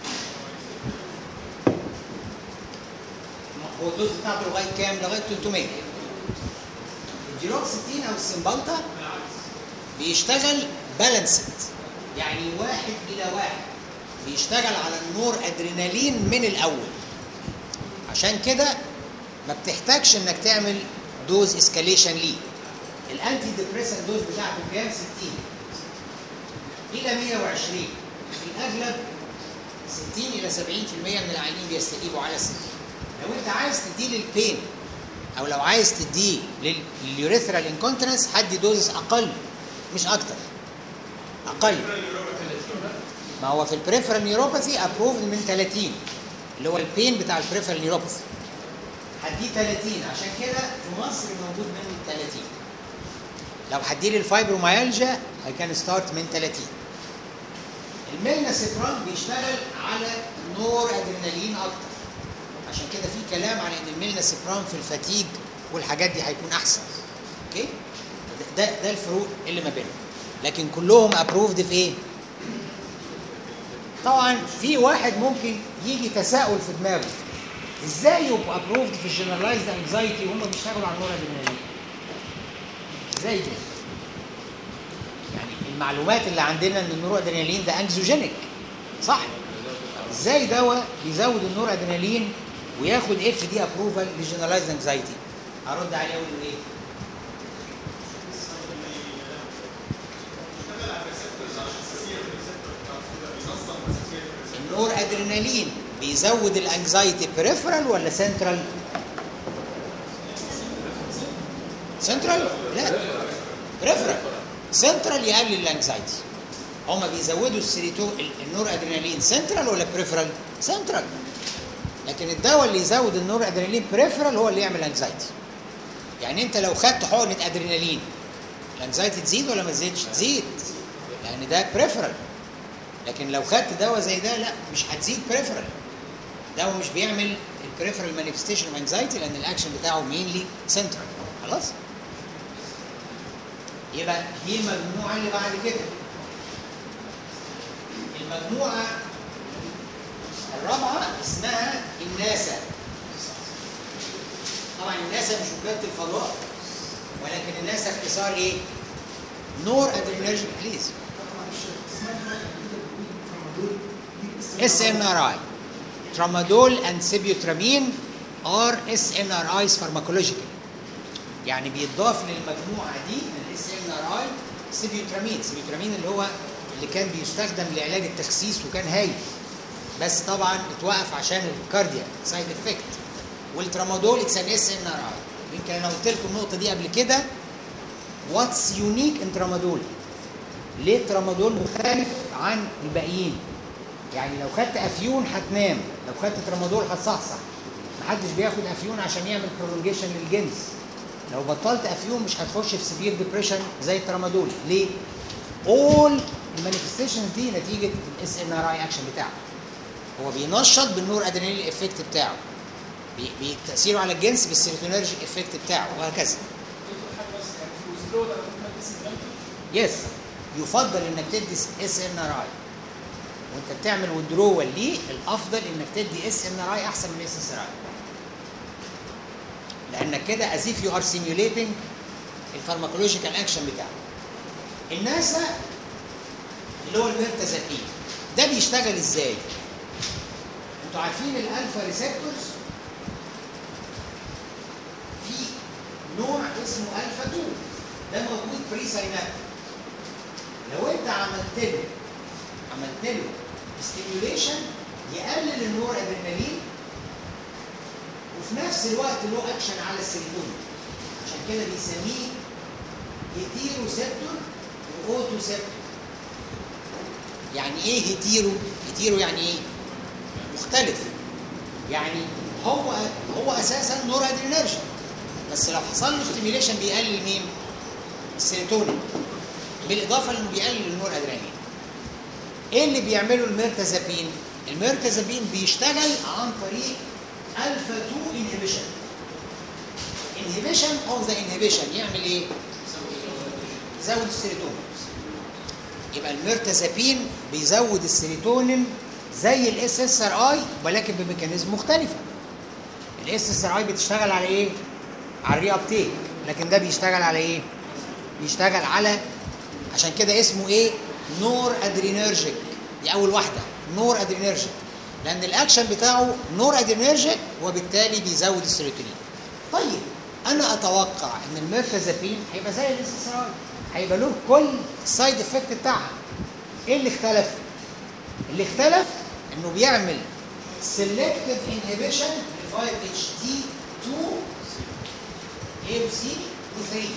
هو الدوز بتاعته لغايه كام؟ لغايه 300 الجيروكسيتين او السمبالتا بيشتغل بالانسد يعني واحد الى واحد بيشتغل على النور ادرينالين من الاول عشان كده ما بتحتاجش انك تعمل دوز اسكاليشن ليه الانتي ديبريسنت دوز بتاعته كام 60 الى 120 في الاغلب 60 الى 70% من العيانين بيستجيبوا على 60 لو انت عايز تديه للبين او لو عايز تديه لل- لليوريثرال انكونتنس هدي دوزز اقل مش اكتر اقل ما هو في البريفرال نيوروباثي ابروفد من 30 اللي هو البين بتاع البريفرال نيوروباثي هديه 30 عشان كده في مصر موجود من 30 لو هديه للفايبروميالجيا هي كان ستارت من 30 الميلنا سيبرام بيشتغل على نور ادرينالين اكتر عشان كده في كلام على ان الميلنا سيبرام في الفتيج والحاجات دي هيكون احسن اوكي ده ده الفروق اللي ما بينهم لكن كلهم ابروفد في ايه طبعا في واحد ممكن يجي تساؤل في دماغه ازاي يبقوا ابروفد في الجنرالايزد انكزايتي وهم بيشتغلوا على النور ادرينالين ازاي كده يعني المعلومات اللي عندنا ان النور ادرينالين ده انكزوجينيك صح ازاي دواء بيزود النور ادرينالين وياخد اف دي ابروفال للجنرالايزد انكزايتي هرد عليه اقول له ايه النور ادرينالين بيزود الانكزايتي بريفرال ولا سنترال سنترال لا بريفرال سنترال يقلل الانكزايتي هما بيزودوا السيريتو النور ادرينالين سنترال ولا بريفرال سنترال لكن الدواء اللي يزود النور ادرينالين بريفرال هو اللي يعمل انكزايتي يعني انت لو خدت حقنه ادرينالين الانكزايتي تزيد ولا ما تزيدش تزيد لان ده بريفرال لكن لو خدت دواء زي ده لا مش هتزيد بريفرال دواء مش بيعمل البريفرال مانيفستيشن اوف انكزايتي لان الاكشن بتاعه مينلي سنترال خلاص يبقى دي المجموعه اللي بعد كده المجموعه الرابعه اسمها الناسا طبعا الناسا مش وكاله الفضاء ولكن الناسا اختصار ايه؟ نور ادرينرجيك بليز اس ان ار اي ترامادول اند سيبيوترامين ار اس ان ار ايز فارماكولوجيكال يعني بيضاف للمجموعه دي الاس ان ار اي سيبيوترامين سيبيوترامين اللي هو اللي كان بيستخدم لعلاج التخسيس وكان هايل بس طبعا اتوقف عشان الكاردياك سايد افكت والترامادول اتس ان اس ان ار اي يمكن انا قلت لكم النقطه دي قبل كده واتس يونيك ان ترامادول ليه الترامادول مختلف عن الباقيين يعني لو خدت افيون هتنام لو خدت ترامادول هتصحصح محدش بياخد افيون عشان يعمل برولونجيشن للجنس لو بطلت افيون مش هتخش في سيفير ديبريشن زي الترامادول ليه اول المانيفستيشن دي نتيجه الاس ان ار اي اكشن بتاعه هو بينشط بالنور ادرينالين الافكت بتاعه بي- بي- تاثيره على الجنس بالسيروتونيرجيك افكت بتاعه وهكذا يس يفضل انك تدي اس ان ار اي وانت بتعمل ويدرول ليه الافضل انك تدي اس ان ار اي احسن من اس اس ار اي لانك كده از if يو ار سيميوليتنج الفارماكولوجيكال اكشن بتاعه الناسا اللي هو الميرتازابين ده بيشتغل ازاي انتوا عارفين الالفا ريسبتورز في نوع اسمه الفا 2 ده موجود بري ساينابتيك لو انت عملت له عملت له ستيميوليشن يقلل النور ادرينالين وفي نفس الوقت له اكشن على السيروتونين عشان كده بيسميه هيتيرو سيبتور واوتو سيبتور يعني ايه هيتيرو؟ هيتيرو يعني ايه؟ مختلف يعني هو هو اساسا نور ادرينرجي بس لو حصل له ستيميوليشن بيقلل مين؟ السيروتونين بالاضافه لانه بيقلل النور ادرينالين ايه اللي بيعمله الميرتازابين الميرتازابين بيشتغل عن طريق الفا 2 انهبيشن انهبيشن اوف ذا انهبيشن يعمل ايه يزود السيروتونين يبقى الميرتازابين بيزود السيروتونين زي الاس اس ار اي ولكن بميكانيزم مختلفه الاس اس ار اي بتشتغل على ايه على الري ابتيك لكن ده بيشتغل على ايه بيشتغل على عشان كده اسمه ايه نور ادرينرجيك دي اول واحده نور ادرينرجيك لان الاكشن بتاعه نور ادرينرجيك وبالتالي بيزود السيروتونين طيب انا اتوقع ان الميرتازابين هيبقى زي الاس اس ار هيبقى له كل السايد افكت بتاعها ايه اللي اختلف اللي اختلف انه بيعمل سيلكتيف انهبيشن ل 5 اتش تي 2 A و C و 3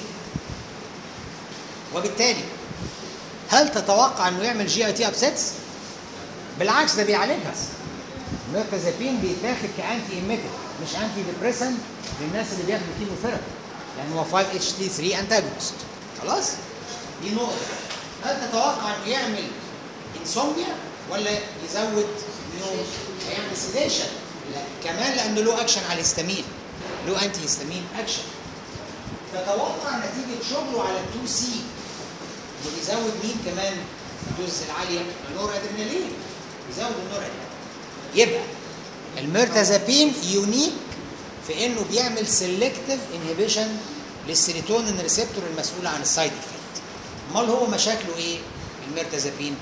وبالتالي هل تتوقع انه يعمل جي اي تي ابسيتس؟ بالعكس ده بيعالجها الميرتازابين بيتاخد كانتي ايميتر مش انتي ديبريسنت للناس اللي بياخدوا كيموثيرابي لان هو 5 اتش تي 3 انتاجونست خلاص دي نقطه هل تتوقع انه يعمل انسومنيا ولا يزود نوم هيعمل سيديشن لا كمان لانه له اكشن على الهستامين له انتي هستامين اكشن تتوقع نتيجه شغله على 2 سي انه بيزود مين كمان الدوز العاليه النور ادرينالين بيزود النور ادرينالين يبقى الميرتازابين يونيك في انه بيعمل سيلكتيف انهبيشن للسيروتونين ريسبتور المسؤول عن السايد افكت امال هو مشاكله ايه الميرتازابين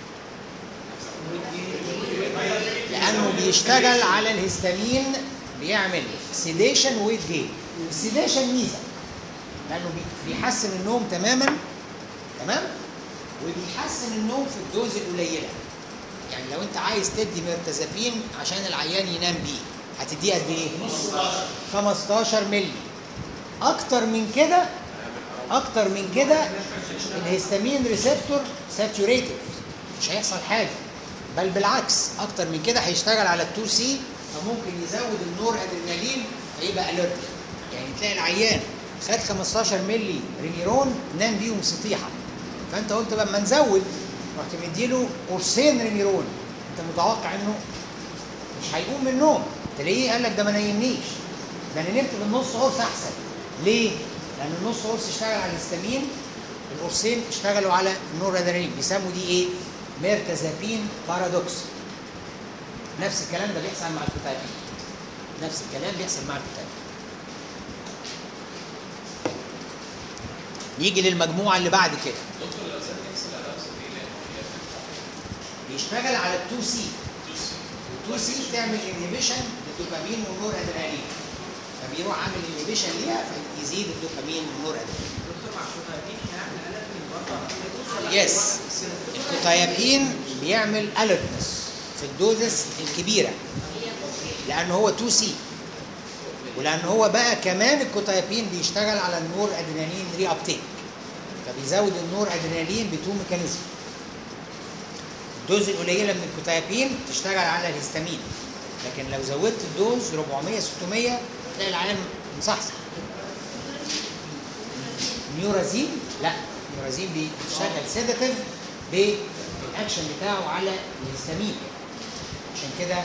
لانه بيشتغل على الهستامين بيعمل سيديشن ويت جين السيديشن ميزه لانه بي- بيحسن النوم تماما تمام وبيحسن النوم في الدوز القليله يعني لو انت عايز تدي ميرتازابين عشان العيان ينام بيه هتديه قد ايه 15 مللي اكتر من كده اكتر من كده الهستامين ريسبتور ساتوريتد مش هيحصل حاجه بل بالعكس اكتر من كده هيشتغل على التو سي فممكن يزود النور ادرينالين فيبقى اليرت يعني تلاقي العيان خد 15 مللي ريميرون نام بيهم سطيحه فانت قلت بقى ما نزود رحت مديله قرصين ريميرون انت متوقع انه مش هيقوم من النوم تلاقيه قال لك ده ما نيمنيش ده انا نمت بالنص قرص احسن ليه؟ لان النص قرص اشتغل على الهستامين القرصين اشتغلوا على النور ادرينالين بيسموا دي ايه؟ ميرتازابين بارادوكس نفس الكلام ده بيحصل مع الكتابين نفس الكلام بيحصل مع الكتابين نيجي للمجموعه اللي بعد كده دكتور لو زاد اكس لا لو زاد ايه لا بيشتغل على التو سي التو سي بتعمل انهبيشن للدوبامين والنور ادرينالين فبيروح عامل انهبيشن ليها فيزيد الدوبامين والنور ادرينالين يس الكوتايابين بيعمل الرتنس في الدوزس الكبيره لان هو 2 سي ولان هو بقى كمان الكوتايابين بيشتغل على النور ادرينالين ري ابتيك فبيزود النور ادرينالين بتو ميكانيزم الدوز القليله من الكوتايابين تشتغل على الهستامين لكن لو زودت الدوز 400 600 تلاقي العيان مصحصح نيورازين لا نيورازين بيشتغل سيداتيف بالاكشن بتاعه على الهستامين عشان كده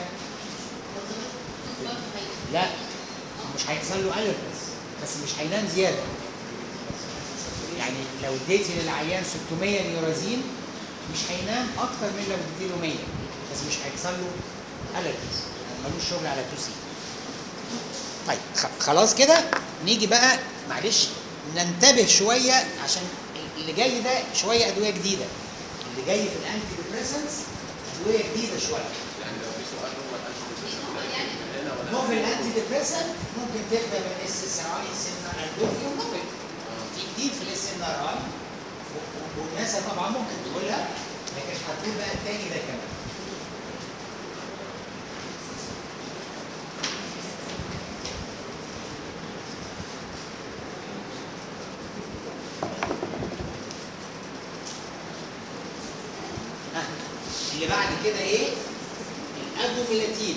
لا مش هيحصل له الرتنس بس مش هينام زياده يعني لو اديتي للعيان 600 نيورازين مش هينام اكتر من لو اديتي له 100 بس مش هيحصل له الرتنس ملوش شغل على 2 سي طيب خ- خلاص كده نيجي بقى معلش ننتبه شويه عشان اللي جاي ده شويه ادويه جديده اللي جاي في الانتي ديبريسنس ادويه جديده شويه يعني لو في سؤال هو الانتي هنا ولا نوفل انتي ديبريسنت ممكن تبدا من اس اس اي اس ان الدوفيوم نوفل في جديد في الاس ان ار اي والناس طبعا ممكن تقولها لكن هتقول بقى التاني ده كمان ها، اللي بعد كده ايه؟ الادوميلاتين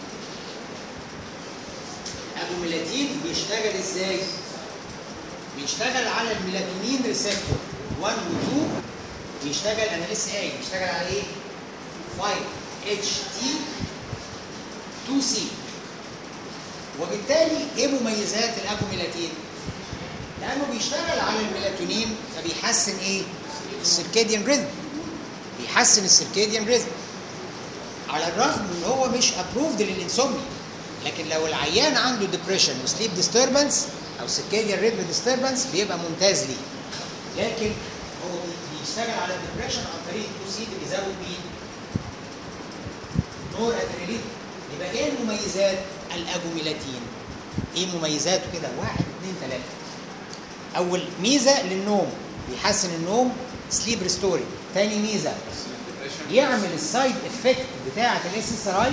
الادوميلاتين بيشتغل ازاي؟ بيشتغل على الميلاتونين ريسبتور 1 و 2 بيشتغل انا لسه قايل بيشتغل على ايه؟ 5 اتش تي 2 سي وبالتالي ايه مميزات الاجوميلاتين؟ لانه بيشتغل على الميلاتونين فبيحسن ايه؟ السيركاديان ريزم بيحسن السيركاديان ريزم على الرغم ان هو مش ابروفد للانسومنيا لكن لو العيان عنده ديبريشن وسليب ديستربنس او سيركاديان ريتم ديستربنس بيبقى ممتاز ليه لكن هو بي- بيشتغل على الديبريشن عن طريق التو سي اللي بيزود مين؟ نور ادرينالين يبقى ايه المميزات الاجوميلاتين؟ ايه مميزاته كده؟ واحد اثنين ثلاثه اول ميزه للنوم بيحسن النوم سليب ريستوري تاني ميزه يعمل السايد افكت بتاعه الاس اس ار اي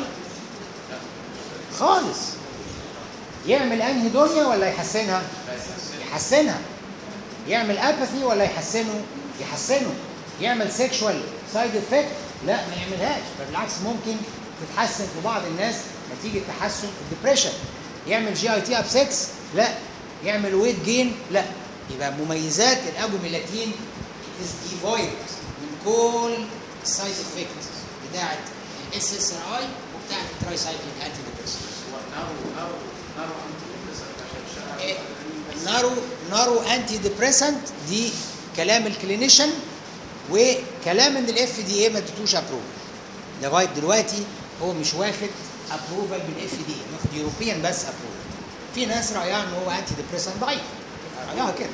خالص يعمل انهي دنيا ولا يحسنها يحسنها يعمل اباثي ولا يحسنه يحسنه يعمل سيكشوال سايد افكت لا ما يعملهاش بالعكس ممكن تتحسن في بعض الناس نتيجه تحسن الدبريشن يعمل جي اي تي اب 6 لا يعمل ويت جين لا يبقى مميزات الاجوميلاتين از ديفويد من كل السايد افكت بتاعه الاس اس ار اي وبتاعه الترايسايكليك انتي ديبريسنت هو نارو نارو نارو انتي ديبريسنت عشان إيه، الشرع نارو نارو انتي ديبريسنت دي كلام الكلينيشن وكلام ان الاف دي اي ما ادتوش ابروفل لغايه دلوقتي هو مش واخد ابروفل بالاف دي اي واخد يوروبيان بس ابروفل في ناس رايها ان هو انتي ديبريسنت ضعيف رايها كده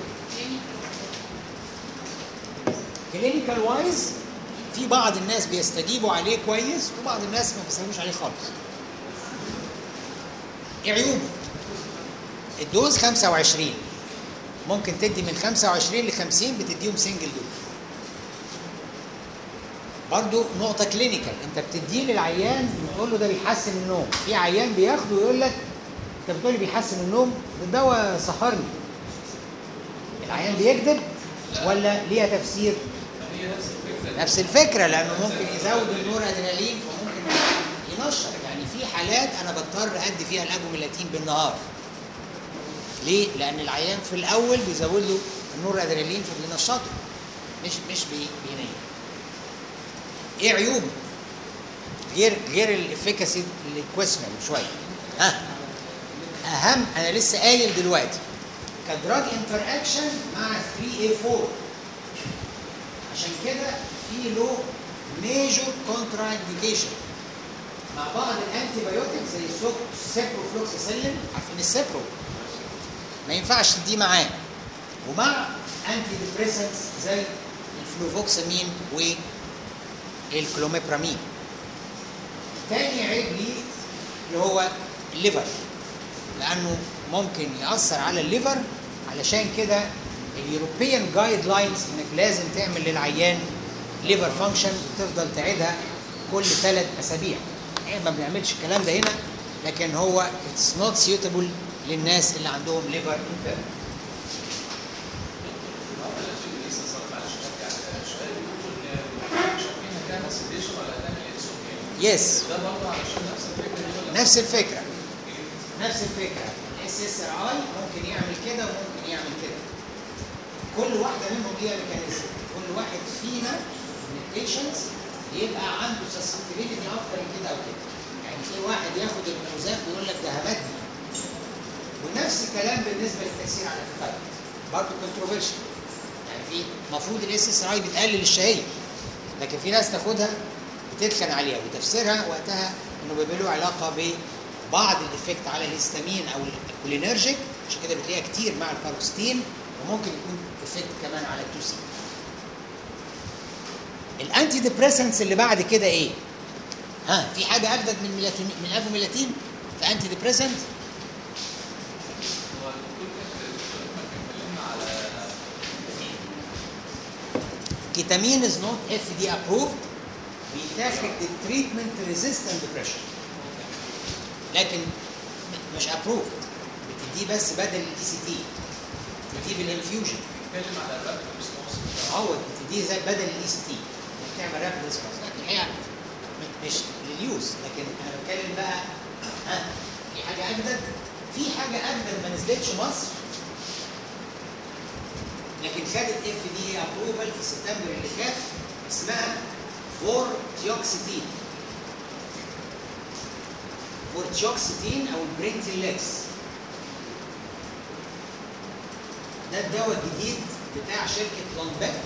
كلينيكال وايز في بعض الناس بيستجيبوا عليه كويس وبعض الناس ما بيستجيبوش عليه خالص ايه عيوبه الدوز 25 ممكن تدي من 25 ل 50 بتديهم سنجل دوز برضو نقطة كلينيكال انت بتديه للعيان بتقول له ده بيحسن النوم في عيان بياخده ويقول لك انت بتقول لي بيحسن النوم ده الدواء سهرني العيان بيكذب ولا ليها تفسير هي نفس الفكره نفس الفكرة لأنه ممكن يزود النور أدرينالين فممكن ينشط يعني في حالات أنا بضطر أدي فيها الأجوميلاتين بالنهار ليه؟ لأن العيان في الأول بيزود له النور أدرينالين فبينشطه مش مش بي- بينيم إيه عيوبه؟ غير غير الافيكاسي اللي كويسنا من شوية ها أهم أنا لسه قايل دلوقتي كدراج انتر اكشن مع 3A4 عشان كده في له ميجور كونترا انديكيشن مع بعض الانتي بايوتيك زي السيبروفلوكسيسيلين عارفين السيبرو ما ينفعش تديه معاه ومع انتي ديبريسنتس زي الفلوفوكسامين والكلوميبرامين تاني عيب ليه اللي هو الليفر لانه ممكن ياثر على الليفر علشان كده اليوروبيان جايد لاينز انك لازم تعمل للعيان ليفر فانكشن وتفضل تعيدها كل ثلاث اسابيع احنا ما بنعملش الكلام ده هنا لكن هو اتس نوت سيوتابل للناس اللي عندهم ليفر impairment. لسه صار معلش برجع شويه بيقولوا ان مش عارفين هتعمل سيديشن ولا هتعمل انسوميا يس ده برضه علشان نفس الفكره دي ولا نفس الفكره نفس الفكره الاس اس ار اي ممكن يعمل كده وممكن يعمل كده كل واحده منهم ليها ميكانيزم كل واحد فينا من البيشنتس يبقى عنده سسبتبيليتي اكتر من كده او كده يعني في واحد ياخد الموزات ويقول لك ده همدني ونفس الكلام بالنسبه للتاثير على الابيتايت برضه كونتروفيرشن يعني في المفروض الاس اس ار اي بتقلل الشهيه لكن في ناس تاخدها بتتخن عليها وتفسيرها وقتها انه بيبقى له علاقه ببعض الافكت على الهستامين او الكولينرجيك عشان كده بتلاقيها كتير مع الباروكستين وممكن يكون افكت كمان على التوسين الانتي ديبريسنتس اللي بعد كده ايه؟ ها في حاجه اجدد من ميلاتونين من افوميلاتين في انتي ديبريسنت هو الدكتور كان لما كان اتكلمنا على كيتامين از نوت اف دي ابروفد بيتاخد للتريتمنت ريزيستنت ديبريشن لكن م- مش ابروفد بتديه بس بدل الاي سي تي بتديه بالانفيوجن بيتكلم على الرابط ريسبونس هو بتديه زي بدل الاي سي تي بتعمل رابid ريسبونس لكن الحقيقه م- مش لليوز لكن انا بتكلم بقى ها في حاجه اجدد في حاجه اجدد ما نزلتش مصر لكن خدت اف دي ابروفال في سبتمبر اللي فات اسمها فورتيوكسيتين فورتيوكسيتين او البرينتيلكس ده الدواء الجديد بتاع شركه لونباك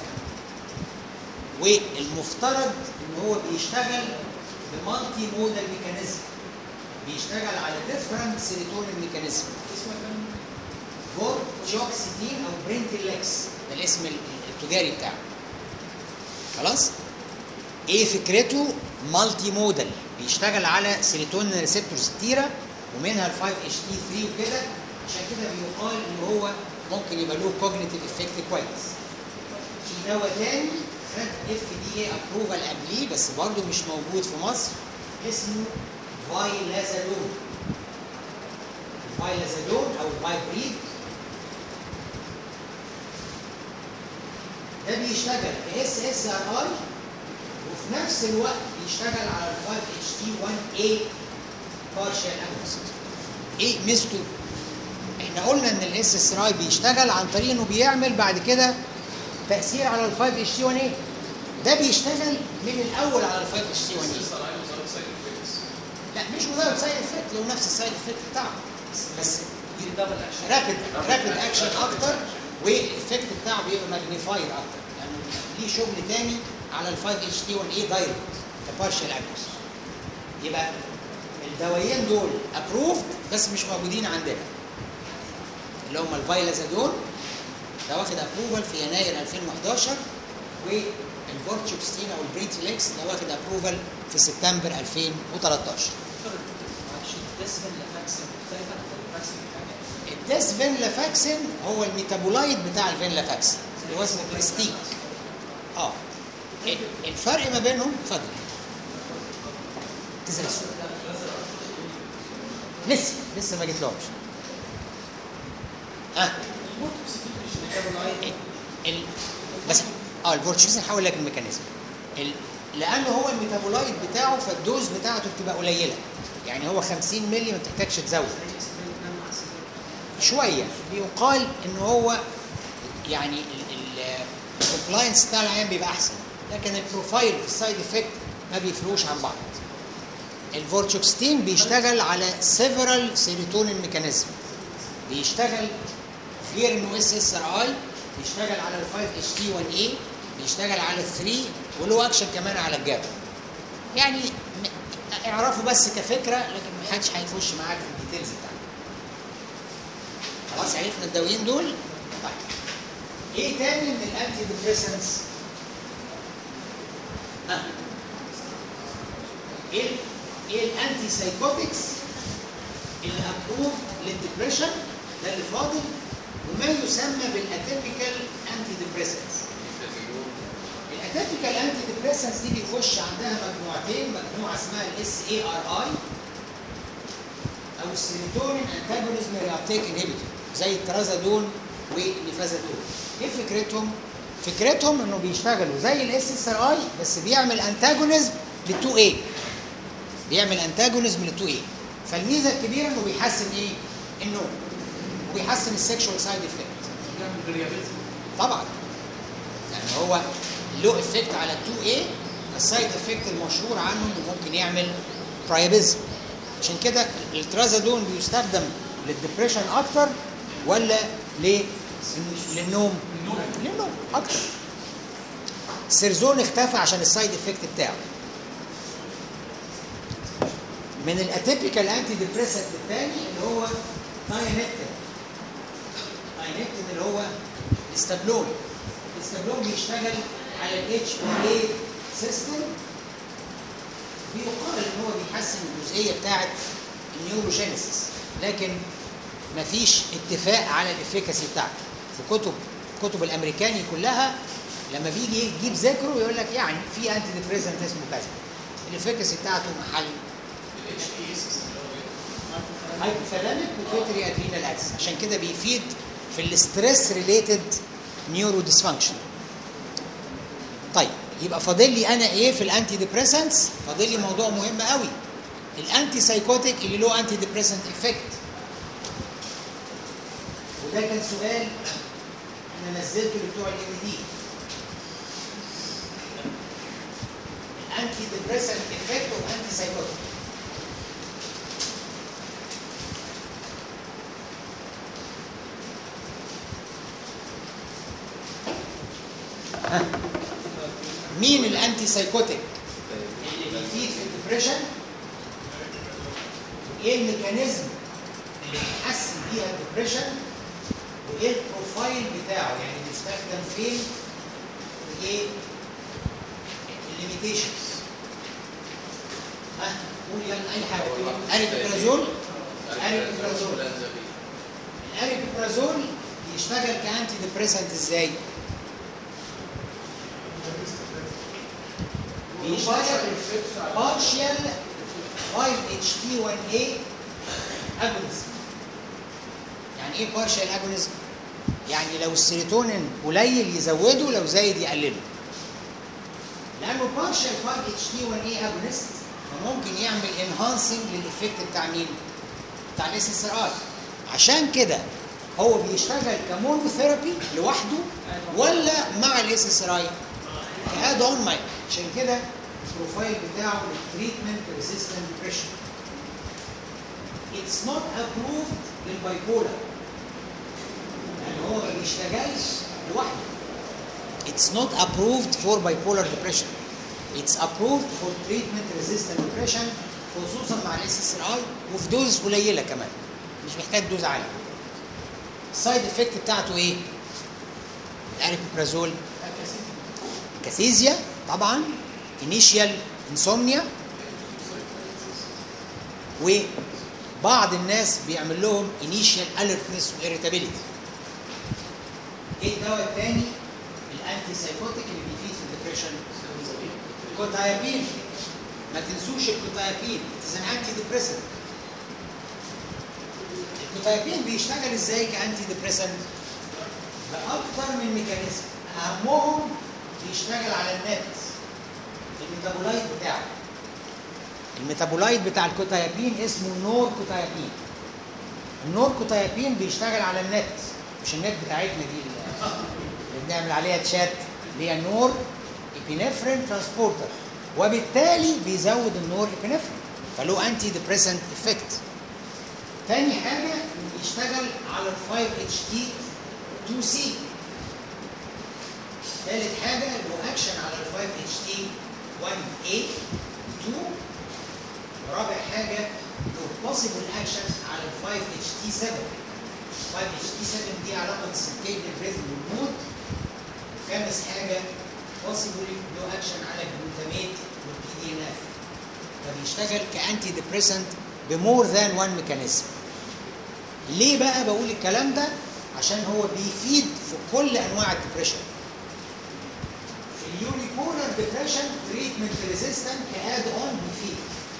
والمفترض ان هو بيشتغل بمالتي مودال ميكانيزم بيشتغل على ديفرنت سيروتونين ميكانيزم اسمه يا فندم فورتيوكسيتين او برينتيلكس ده الاسم التجاري بتاعه خلاص ايه فكرته مالتي مودال بيشتغل على سيروتونين ريسبتورز كتيره ومنها ال 5 اتش تي 3 وكده عشان كده بيقال ان هو ممكن يبقى له كوجنيتيف افكت كويس في دواء تاني خد اف دي اي ابروفال قبليه بس برضه مش موجود في مصر اسمه فايلازادون فايلازادون او فايبريد ده بيشتغل اس اس ار اي وفي نفس الوقت بيشتغل على ال 5 اتش تي 1 a بارشال اجونست ايه ميزته؟ احنا قلنا ان الاس اس اي بيشتغل عن طريق انه بيعمل بعد كده تاثير على ال 5 اتش تي 1 a ده بيشتغل من الاول على ال 5 اتش تي 1 a لسه رايح وزاره سايد افكتس لا مش مجرد سايد افكت له نفس السايد افكت بتاعه بس دي دبل اكشن رابد رابد اكشن اكتر والايفكت بتاعه بيبقى ماجنيفايد اكتر يعني ليه شغل تاني على ال 5 اتش تي 1 اي دايركت كبارشال اجنس يبقى الدوايين دول ابروفد بس مش موجودين عندنا اللي هم الفايلازادون ده واخد ابروفال في يناير 2011 والفورتشوكستين او البريتليكس ده واخد ابروفال في سبتمبر 2013 معلش الديسبل لفاكسين مختلفه عن الفاكسين الثانيه الديس فينلافاكسين هو الميتابولايت بتاع الفينلافاكسين اللي هو اسمه بريستيج اه ال- الفرق ما بينهم اتفضل تسال السؤال لسه لسه ما جيتلهمش اه ال- ال- بس اه الفورتشوكسين هقول لك الميكانيزم ال- لانه هو الميتابولايت بتاعه فالدوز بتاعته بتبقى قليله يعني هو 50 مللي ما تحتاجش تزود شويه بيقال ان هو يعني الكومبلاينس بتاع العيان بيبقى احسن لكن البروفايل في السايد افكت ما بيفرقوش عن بعض الفورتشوكستين بيشتغل على سيفرال سيروتونين ميكانيزم بيشتغل غير انه اس اس ار اي بيشتغل على ال 5 اتش تي 1 اي بيشتغل على ال 3 وله اكشن كمان على الجابا يعني م- اعرفوا بس كفكره لكن ما حدش هيخش معاك في الديتيلز بتاعته خلاص عرفنا الدوايين دول طيب ايه تاني من الانتي ديبريسنس ها ايه ايه الانتي سايكوتكس اللي ابروف للديبريشن ده اللي فاضل وما يسمى بالاتيبيكال انتي ديبريسنس الاتيبيكال انتي ديبريسنس دي بيخش عندها مجموعتين مجموعه اسمها الاس اي ار اي او السيروتونين انتاجونيزم ريابتيك انهبيتور زي الترازادون والنيفازادون ايه فكرتهم فكرتهم انه بيشتغلوا زي الاس اس ار اي بس بيعمل انتاجونيزم لل 2 اي بيعمل انتاجونيزم لل 2 اي فالميزه الكبيره انه بيحسن ايه النوم وبيحسن السكشوال سايد افكت بيعمل فاريابيلتي طبعا يعني هو له افكت على 2 a السايد افكت المشهور عنه انه ممكن يعمل برايبيزم عشان كده الترازادون بيستخدم للدبريشن اكتر ولا ل- للنوم؟ للنوم اكتر السيرزون اختفى عشان السايد افكت بتاعه من الاتيبيكال انتي ديبريسنت الثاني اللي هو داينكتين داينكتين اللي هو الاستابلون الاستابلون بيشتغل على الاتش او اي سيستم بيقال ان هو بيحسن الجزئيه بتاعه النيوروجينيسيس لكن مفيش اتفاق على الافيكاسي بتاعته في كتب كتب الامريكاني كلها لما بيجي يجيب ذكره يقول لك يعني في انتي ديبريسنت اسمه كذا الافيكاسي بتاعته محل الاتش بي سيستم اللي هو ايه؟ هايبوثالاميك وبيتري ادرينال اكسس عشان كده بيفيد في الاستريس ريليتد نيورو ديسفانكشن طيب يبقى فاضل لي انا ايه في الانتي ديبريسنتس فاضل لي موضوع مهم قوي الانتي سايكوتيك اللي له انتي ديبريسنت افكت وده كان سؤال انا نزلته لبتوع الام دي الانتي ديبريسنت افكت اوف انتي سايكوتيك مين الانتي سايكوتيك اللي بيفيد في الدبريشن ايه الميكانيزم اللي بيحسن بيها الدبريشن وايه البروفايل بتاعه يعني بيستخدم فين وايه الليميتيشنز ها قول يلا اي حاجه اريبيبرازول اريبيبرازول الاريبيبرازول بيشتغل كانتي ديبريسنت ازاي؟ بيشتغل partial 5-HT1A agonism يعني ايه partial agonism؟ يعني لو السيروتونين قليل يزوده لو زايد يقلله لانه بارشال 5 اتش تي 1 اي اجونست فممكن يعمل انهانسنج للايفكت بتاع مين؟ بتاع الاس اس ار اي عشان كده هو بيشتغل كمونوثيرابي لوحده ولا مع الاس اس ار اي؟ كاد اون ماي عشان كده البروفايل بتاعه التريتمنت ريزيستنت ديبريشن اتس نوت ابروفد للبايبولر يعني هو ما بيشتغلش لوحده It's not approved for bipolar depression. It's approved for treatment resistant depression خصوصا مع الاس اس ار اي وفي دوز قليله كمان مش محتاج دوز عاليه. السايد افكت بتاعته ايه؟ الاريبيبرازول كاثيزيا طبعا انيشيال انسومنيا وبعض الناس بيعمل لهم انيشيال الرتنس واريتابيليتي. ايه الدواء الثاني؟ الانتي سايكوتيك اللي بيفيد في الدبريشن الكوتايابين ما تنسوش الكوتايابين اتس ان انتي ديبريسنت الكوتايابين بيشتغل ازاي كانتي ديبريسنت باكتر من ميكانيزم اهمهم بيشتغل على النت الميتابولايت بتاعه الميتابولايت بتاع الكوتايابين اسمه نور كوتايابين النور كوتايابين بيشتغل على النت مش النت بتاعتنا دي اللي بنعمل عليها تشات اللي هي نور ابينفرين ترانسبورتر وبالتالي بيزود النور ابينفرين فله انتي ديبريسنت افكت تاني حاجه بيشتغل على ال 5 اتش تي 2 سي ثالث حاجه له اكشن على ال 5 اتش تي 1 a 2 رابع حاجه له possible اكشن على ال 5 اتش تي 7 5 اتش تي 7 دي علاقه بالسيركيديان ريزم والمود خامس حاجه possibly له اكشن على الجلوتاميت والبي دي ان اف فبيشتغل كانتي ديبريسنت بمور ذان وان ميكانيزم ليه بقى بقول الكلام ده عشان هو بيفيد في كل انواع الدبريشن في اليونيبولر ديبريشن تريتمنت ريزيستنت كاد اون بيفيد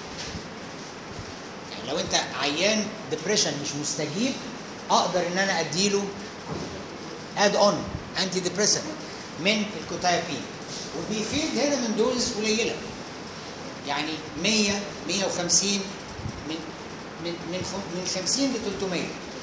يعني لو انت عيان ديبريشن مش مستجيب اقدر ان انا اديله اد اون انتي ديبريسنت من الكوتايبين وبيفيد هنا من دوز قليله يعني 100 150 من من من خم- من 50 ل 300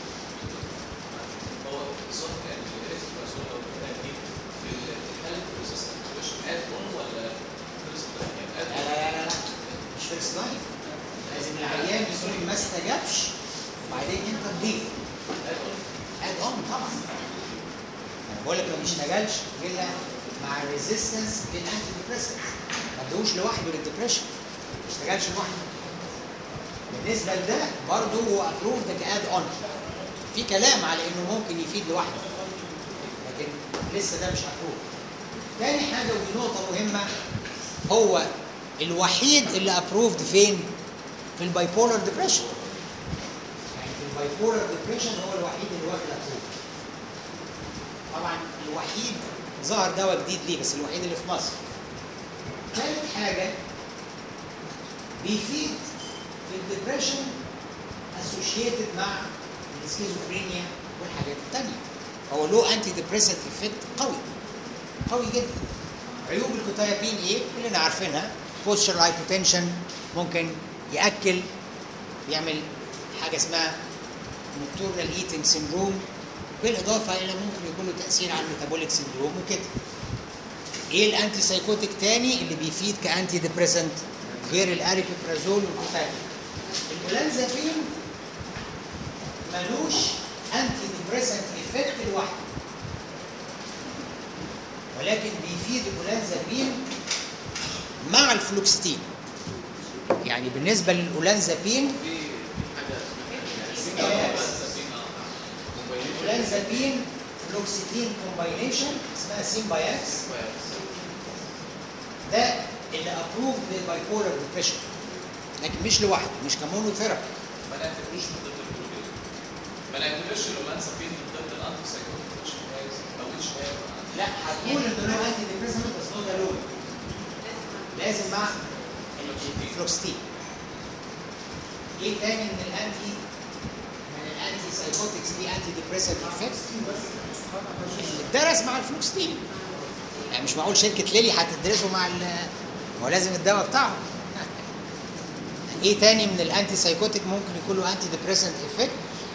هو بالظبط يعني الاسبراسول او التأكيد في ال- في حاله الريزستنت مش اد اون ولا فيرست يعني لا لا لا لا لا مش فيرست لاين لازم العيان يكون ما استجابش وبعدين انت تضيف اد اون اد اون طبعا انا بقول لك ما بيشتغلش الا مع الريزيستنس للانتي ديبريسنت ما ادوش لوحده للدبريشن ما بيشتغلش لوحده بالنسبه لده برضه هو ابروفد كاد اون في كلام على انه ممكن يفيد لوحده لكن لسه ده مش ابروف تاني حاجه ودي نقطه مهمه هو الوحيد اللي ابروفد فين في الباي بولر ديبريشن يعني في الباي بولر ديبريشن هو الوحيد اللي واخد ابروف طبعا الوحيد ظهر دواء جديد ليه بس الوحيد اللي في مصر ثالث حاجه بيفيد في الدبريشن اسوشيتد مع السكيزوفرينيا والحاجات التانية هو له انتي ديبريسنت افكت قوي قوي جدا عيوب الكوتايابين ايه؟ كلنا عارفينها بوستشر هايبوتنشن ممكن ياكل يعمل حاجه اسمها نوكتورنال ايتنج سيندروم بالاضافه الى ممكن يكون له تاثير على الميتابوليك سيندروم وكده ايه الانتي سايكوتيك تاني اللي بيفيد كانتي ديبريسنت غير الاريبيبرازول والكوتايب البلانزابين ملوش انتي ديبريسنت افكت لوحده ولكن بيفيد البلانزابين مع الفلوكستين يعني بالنسبه للأولانزابين في في حاجه يعني الأولانزابين فلوكسيتين كومباينيشن اسمها سيمباياكس ده اللي ابروف للباي بولر ديبريشن لكن مش لوحده مش كمونوثيرابي ما نعتبروش من ضمن البروجرام ما نعتبرش الرومانسابين من ضمن الانتي سايكوتيك مش كويس او مش لا هتقول ان له انتي ديبريسنت بس نوت الون لازم مع الفلوكستين ايه تاني من الانتي من الانتي سايكوتكس دي انتي ديبريسنت افكت اللي اتدرس مع الفلوكستين يعني مش معقول شركه ليلي هتدرسه مع ال هو لازم الدواء بتاعهم ايه تاني من الانتي سايكوتيك ممكن يكون له انتي ديبريسنت افكت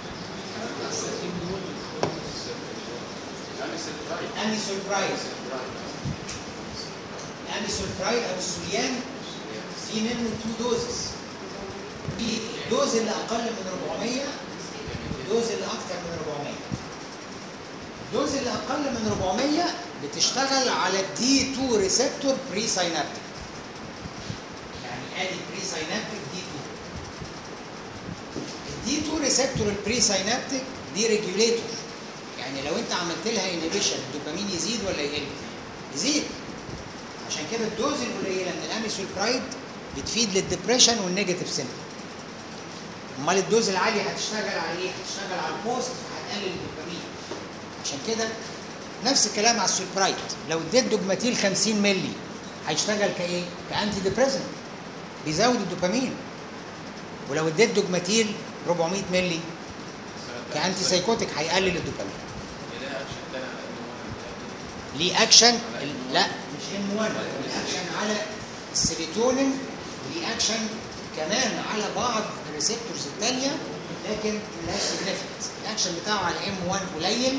الاني سولبرايد الاني سولبرايد او السوليان في منه تو دوزز في الدوز اللي اقل من 400 والدوز اللي اكتر من 400 الدوز اللي اقل من 400 بتشتغل على الدي 2 ريسبتور بري ساينابتيك يعني ادي بري ساينابتيك دي 2 الدي 2 ريسبتور البري ساينابتيك دي ريجوليتور يعني لو انت عملت لها انيبيشن الدوبامين يزيد ولا يقل؟ يزيد عشان كده الدوز القليله من الاميسولبرايد بتفيد للدبريشن والنيجاتيف سيمبتوم امال الدوز العاليه هتشتغل على ايه؟ هتشتغل على البوست فهتقلل الدوبامين عشان كده نفس الكلام على السولبرايد لو اديت دوجماتيل 50 مللي هيشتغل كايه؟ كانتي ديبريسنت بيزود الدوبامين ولو اديت دوجماتيل 400 مللي كانتي سايكوتيك هيقلل الدوبامين ليه اكشن ال- لا مش ام 1 ليه اكشن على السيروتونين وليه اكشن كمان على بعض الريسبتورز الثانيه لكن ملهاش سيجنفكت الاكشن بتاعه على ام 1 قليل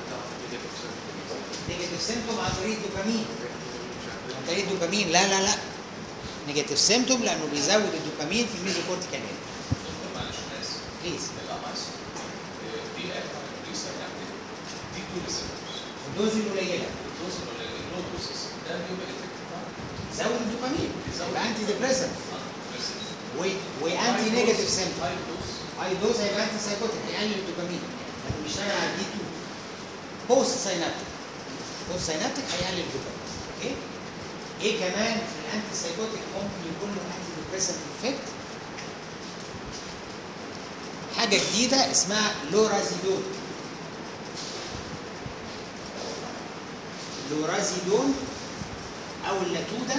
نيجاتيف سيمتوم عن طريق الدوبامين عن طريق الدوبامين لا لا لا نيجاتيف سيمتوم لانه بيزود الدوبامين في الميزوكورتيكال اريا معلش انا اسف بليز الاماس دي دي ساينابتيك دي تو ريسبتورز الدوز القليله الدوز اللو دوسز ده بيبقى افكت بتاعه زود الدوبامين يبقى انتي ديبريسنت اه وانتي نيجاتيف سيمتوم هاي دوز اي دوز هيبقى انتي سايكوتيك هيقلل الدوبامين لانه بيشتغل على الدي 2 بوست ساينابتيك بوست ساينابتيك هيقلل الدوبامين اوكي ايه كمان في الانتي سايكوتيك ممكن يكون له انتي ديبريسنت افكت حاجه جديده اسمها لورازيدون لورازيدون او اللاتودا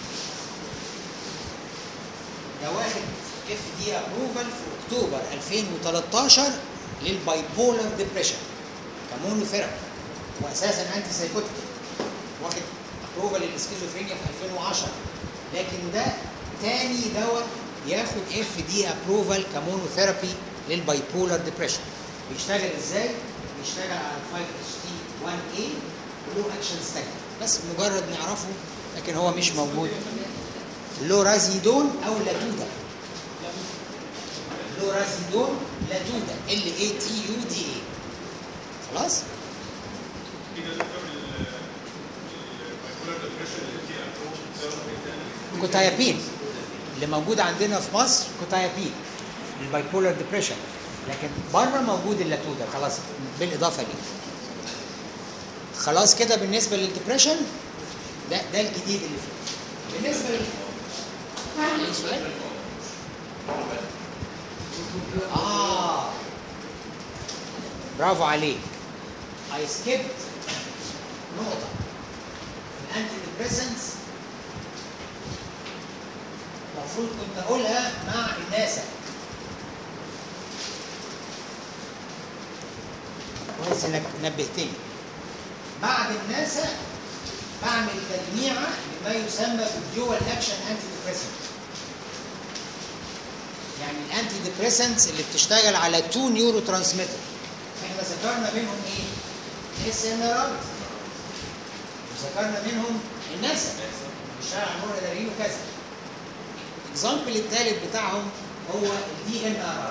ده واخد اف دي ابروفال في اكتوبر 2013 للباي بولر ديبريشن كمونوثيرابي واساسا انتي سايكوتيك واخد ابروفال للسكيزوفرينيا في 2010 لكن ده تاني دواء ياخد اف دي ابروفال كمونوثيرابي للباي بولر ديبريشن بيشتغل ازاي؟ بيشتغل على 5 اتش تي 1 اي وله اكشنز تانية بس مجرد نعرفه لكن هو مش موجود لورازيدون او لاتودا لورازيدون لاتودا ال اي تي يو دي اي خلاص كوتايابين اللي موجود عندنا في مصر كوتايابين الباي بولر ديبريشن لكن بره موجود اللاتودا خلاص بالاضافه ليه خلاص كده بالنسبه للديبريشن ده ده الجديد اللي فيه بالنسبه لل اي سؤال اه برافو عليك I skipped نقطة الانتي ديبريسنس المفروض كنت اقولها مع الناسا كويس انك نبهتني بعد الناسا بعمل تجميعة لما يسمى بالدول اكشن انتي ديبريسنت يعني الانتي ديبريسنتس اللي بتشتغل على تو نيورو ترانسميتر احنا ذكرنا منهم ايه؟ اس ان ار وذكرنا منهم الناسا بيشتغل على نور ادرينالين وكذا الاكزامبل الثالث بتاعهم هو الدي ان ار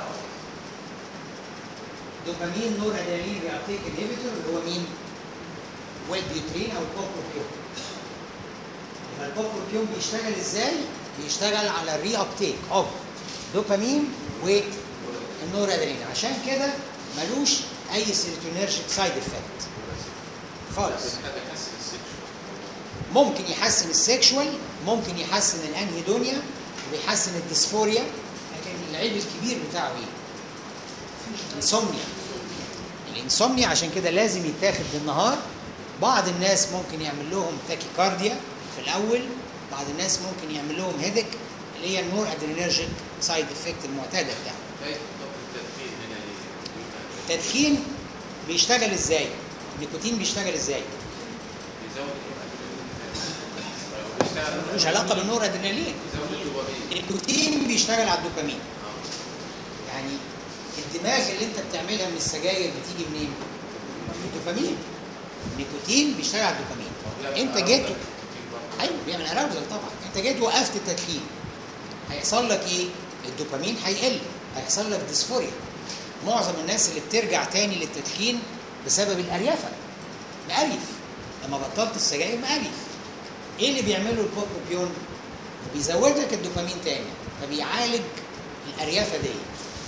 دوبامين نور ادرينالين ريابتيك انهبيتور اللي هو مين؟ والبيوترين او البوبروبيون يبقى البوبروبيون بيشتغل ازاي؟ بيشتغل على الري ابتيك اوف دوبامين والنور ادرينالين عشان كده ملوش اي سيروتونيرجيك سايد افكت خالص هذا يحسن السكشوال ممكن يحسن السكشوال ممكن يحسن الانهيدونيا ويحسن الديسفوريا لكن العيب الكبير بتاعه ايه؟ الانسومنيا الانسومنيا عشان كده لازم يتاخد بالنهار بعض الناس ممكن يعمل لهم تاكيكارديا في الاول بعض الناس ممكن يعمل لهم هيدك اللي هي النور ادرينرجيك سايد افكت المعتاده بتاعه كيف بالضبط التدخين هنا ليه؟ التدخين بيشتغل ازاي؟ النيكوتين بيشتغل ازاي؟ بيزود الأدرينالين. بيشتغل ملوش علاقه بالنور ادرينالين يزود الدوبامين النيكوتين بيشتغل على الدوبامين يعني الدماغ اللي انت بتعملها من السجاير بتيجي منين؟ من الدوبامين النيكوتين بيشتغل على الدوبامين انت جيت ايوه بيعمل اراوزل طبعا انت جيت وقفت التدخين هيحصل لك ايه؟ الدوبامين هيقل هيحصل لك ديسفوريا معظم الناس اللي بترجع تاني للتدخين بسبب الاريافه مقريف لما بطلت السجاير مقريف ايه اللي بيعمله البروبيون؟ بيزود لك الدوبامين تاني فبيعالج الاريافه دي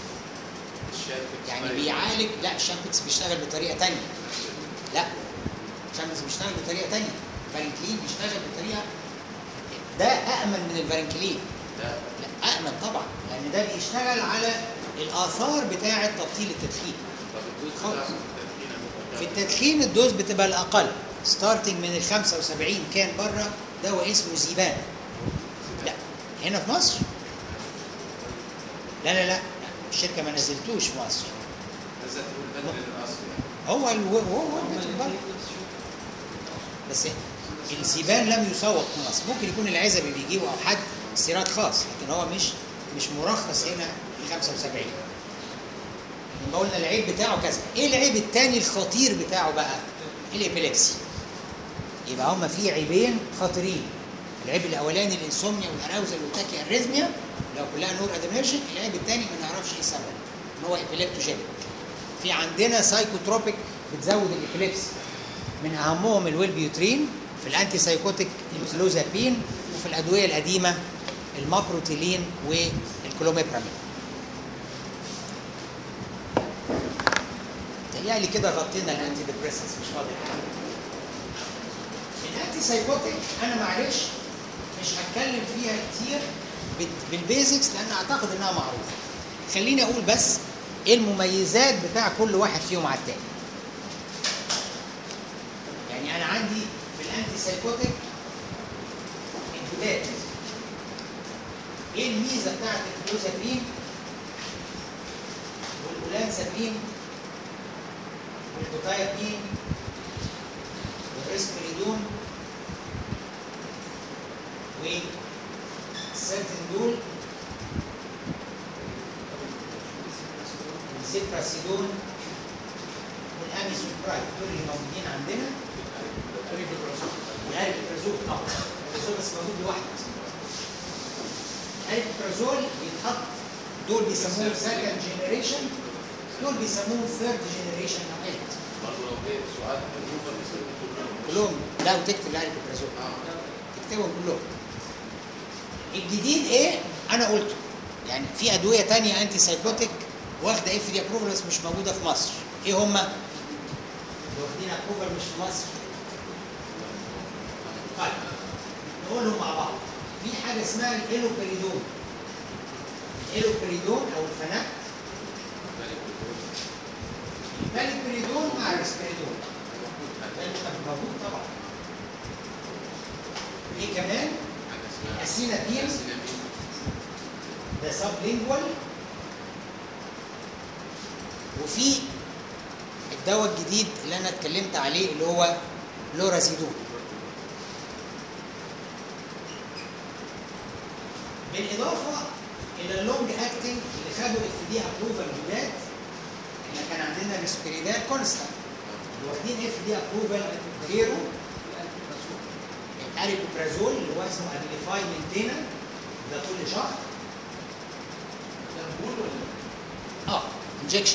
يعني بيعالج لا الشامبكس بيشتغل بطريقه تانية لا الشامبكس بيشتغل بطريقه تانية الفارنكلين بيشتغل بطريقه ده امن من الفارنكلين ده لا امن طبعا لان ده بيشتغل على الاثار بتاعه تبطيل التدخين طب الدوز خالص. بتاع التدخين هو في كام؟ التدخين الدوز بتبقى الاقل ستارتنج من ال 75 كان بره دواء اسمه زيبان لا هنا في مصر لا لا لا الشركه ما نزلتوش في مصر نزلت تقول بدل الاصل يعني هو ال هو هو البتر بره. بس الزيبان لم يسوق في مصر ممكن يكون العزبي بيجيبه او حد استيراد خاص لكن هو مش مش مرخص هنا ب 75 يبقى قلنا العيب بتاعه كذا ايه العيب الثاني الخطير بتاعه بقى الابيليبسي يبقى هما في عيبين خطيرين العيب الاولاني الانسومنيا والاراوزل والتاكي اريزميا لو كلها نور ادرينرجيك العيب الثاني ما نعرفش ايه السبب ان هو ابيليبتوجينيك في عندنا سايكوتروبيك بتزود الابيليبسي من اهمهم الويلبيوترين في الانتي سايكوتيك الفلوزابين وفي الادويه القديمه المابروتيلين والكلوميبرامين تهيألي كده غطينا الانتي ديبريسنس مش فاضي حاجه الانتي سايكوتيك انا معلش مش هتكلم فيها كتير بال- بالبيزكس لان اعتقد انها معروفه خليني اقول بس ايه المميزات بتاع كل واحد فيهم على التاني يعني انا عندي في الانتي سايكوتيك الجداد ايه الميزه بتاعت الكلوزابين والأولانزابين والبوتايابين والريسبريدون والسيرتندول والسيبراسيدون والاميسوبرايد دول اللي موجودين عندنا والاريبرازول طبعا الاريبرازول بس موجود لوحده الاريبرازول بيتحط دول بيسموهم سكند جنريشن دول بيسموهم ثيرد جنريشن نوعات برضه لو جه سؤال الروفر بيستخدم كلهم كلهم لا وتكتب الاريبرازول اه تكتبهم كلهم الجديد ايه انا قلته يعني في ادويه تانية انتي سايكوتيك واخده اف دي ابروفل بس مش موجوده في مصر ايه هما اللي واخدين ابروفل مش في مصر طيب نقولهم مع بعض في حاجه اسمها الالوبريدون الالوبريدون او الفناك الباليبريدون مع الريسبريدون ده موجود طبعا ايه كمان السينابين ده سب لينجوال وفي الدواء الجديد اللي انا اتكلمت عليه اللي هو لورازيدون بالاضافه الى اللونج اكتنج اللي خدوا اف دي ابروفال جداد احنا كان عندنا ريسبيريدات كونستانت اللي واخدين اف دي ابروفال غيره الاريبوبرازول اللي هو اسمه ابيليفاي مينتينا ده كل شهر اه انجكشن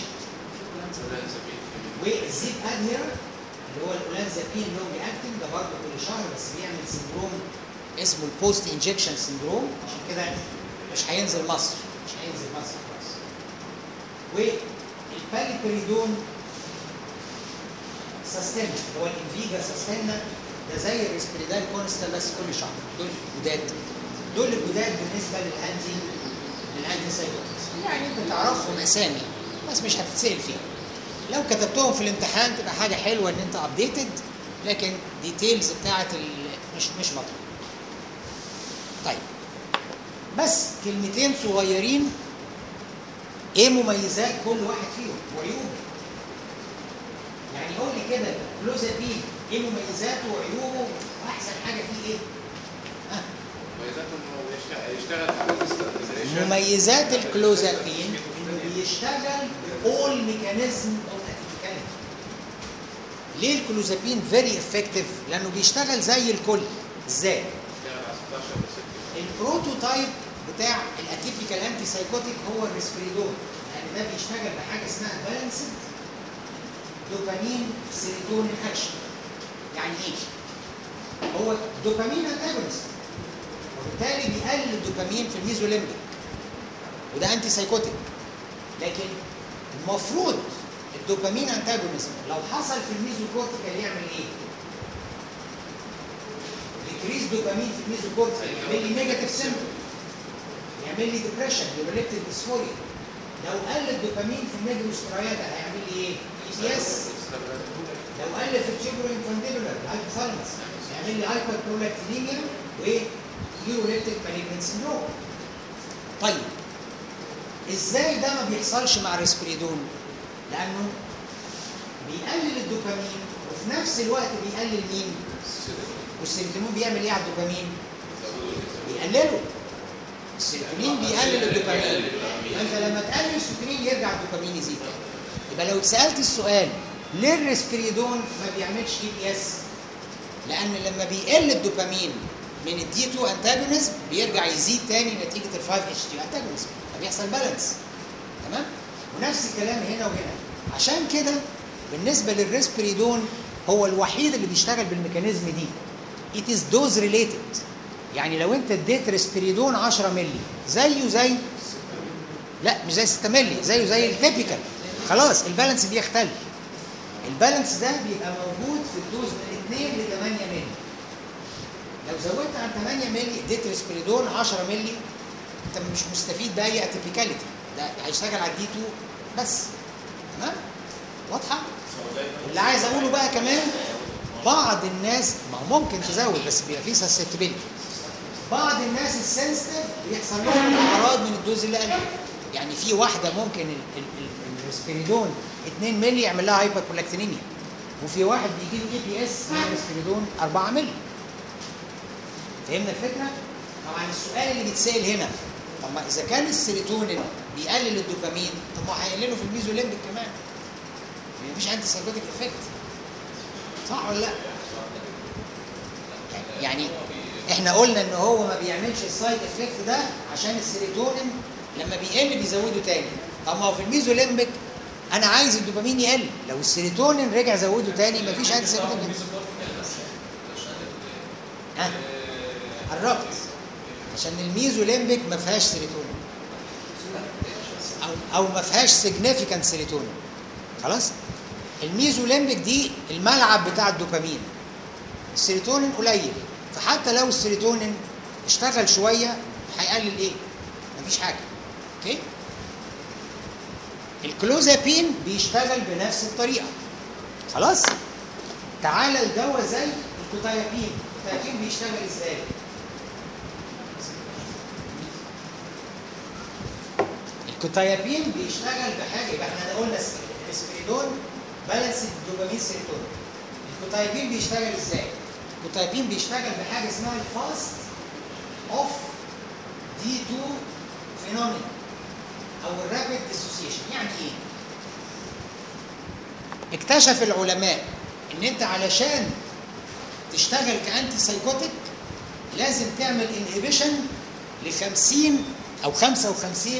والزيب ادهير اللي هو الاولانزابين لونج اكتنج ده برضه كل شهر بس بيعمل سندروم اسمه البوست انجكشن سندروم عشان كده مش هينزل مصر مش هينزل مصر خالص والباليبريدون ساستينا اللي هو الانفيجا ساستينا ده زي الريسبريدال كونستا بس كل شهر دول الجداد دول الجداد بالنسبه للانتي للانتي سايكوتكس يعني انت تعرفهم اسامي بس مش هتتسال فيهم لو كتبتهم في الامتحان تبقى حاجه حلوه ان انت ابديتد لكن ديتيلز بتاعت ال... مش مش مطلوب طيب بس كلمتين صغيرين ايه مميزات كل واحد فيهم وعيوبه يعني قول لي كده كلوزابين ايه مميزاته وعيوبه واحسن حاجه فيه ايه ها مميزاته ان هو بيشتغل يشتغل في كل مميزات الكلوزابين انه بيشتغل اول ميكانيزم اوف اتيكاليتي ليه الكلوزابين فيري افكتيف لانه بيشتغل زي الكل ازاي بيشتغل على 16 ريسبتور البروتوتايب بتاع الاتيبيكال انتي سايكوتيك هو الريسبريدون يعني ده بيشتغل بحاجه اسمها بالانسد دوبامين سيروتونين اكشن يعني ايه هو دوبامين انتاجونست وبالتالي بيقلل الدوبامين في الميزوليمبيك وده انتي سايكوتيك لكن المفروض الدوبامين انتاجونست لو حصل في الميزوكورتيكال يعمل ايه؟ ديكريز دوبامين في الميزوكورتيكال يعمل لي نيجاتيف سيمبتوم يعمل لي ديبريشن يوريليتد ديسفوريا لو قل الدوبامين في النيجروس ستراياتا هيعمل لي ايه؟ اي اس لو قل في التيبرو انفانديبولار الهايبوثالاموس هيعمل لي هايبر برولاكتينيميا ويوريليتد مالجنت سندروم طيب ازاي ده ما بيحصلش مع الريسبريدون؟ لانه بيقلل الدوبامين وفي نفس الوقت بيقلل مين؟ والسيروتونين بيعمل ايه على الدوبامين؟ بيقلله السيروتونين بيقلل الدوبامين فانت لما تقلل السيروتونين يرجع الدوبامين يزيد يبقى لو اتسالت السؤال ليه الريسبريدون ما بيعملش اي بي اس؟ لان لما بيقل الدوبامين من الدي 2 انتاجونيزم بيرجع يزيد تاني نتيجه ال 5 اتش تي انتاجونيزم فبيحصل بالانس تمام؟ ونفس الكلام هنا وهنا عشان كده بالنسبه للريسبريدون هو الوحيد اللي بيشتغل بالميكانيزم دي it is dose related يعني لو انت اديت ريسبريدون 10 مللي زيه زي لا مش زي 6 مللي زيه زي التيبيكال خلاص البالانس بيختل البالانس ده بيبقى موجود في الدوز من 2 ل 8 مللي لو زودت عن 8 مللي اديت ريسبريدون 10 مللي انت مش مستفيد باي اتيبيكاليتي ده هيشتغل على الدي 2 بس تمام واضحه اللي عايز اقوله بقى كمان بعض الناس ما هو ممكن تزود بس بيبقى فيه سسبتبيلتي بعض الناس السنسيتيف بيحصل لهم اعراض من الدوز اللي قلت يعني في واحده ممكن ال- ال- ال- الريسبيريدون 2 مللي يعمل لها هايبر برولاكتينيميا وفي واحد بيجي له اي بي اس من الريسبيريدون 4 مللي فهمنا الفكره؟ طبعا السؤال اللي بيتسال هنا طب ما اذا كان السيروتونين بيقلل الدوبامين طب ما هيقلله في الميزوليمبيك كمان يعني مفيش انتي سايكوتيك افكت صح ولا لا؟ يعني احنا قلنا ان هو ما بيعملش السايد افكت ده عشان السيروتونين لما بيقل بيزوده تاني طب ما هو في الميزوليمبيك انا عايز الدوبامين يقل لو السيروتونين رجع زوده تاني مفيش انتي سايكوتيك ها قربت عشان الميزوليمبيك ما فيهاش سيروتونين او او ما فيهاش سيجنيفيكانت سيروتونين خلاص الميزوليمبيك دي الملعب بتاع الدوبامين السيروتونين قليل فحتى لو السيروتونين اشتغل شويه هيقلل ايه مفيش حاجه اوكي الكلوزابين بيشتغل بنفس الطريقه خلاص تعالى الدواء زي الكوتايابين الكوتايابين بيشتغل ازاي الكوتايابين بيشتغل بحاجه يبقى احنا قلنا الاسبريدون بالانس الدوبامين سيروتونين الكوتايابين بيشتغل ازاي الكوتايابين بيشتغل بحاجه اسمها الفاست اوف دي 2 فينومينا او الرابيد ديسوسيشن يعني ايه اكتشف العلماء ان انت علشان تشتغل كانتي سايكوتيك لازم تعمل انهبيشن ل 50 او 55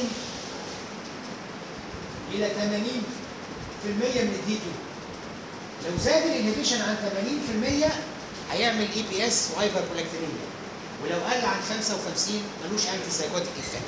الى 80% من الدي 2 لو زاد الانهبيشن عن 80% هيعمل اي بي اس وهايبر برولاكتينيميا ولو قل عن 55 ملوش انتي سايكوتيك افكت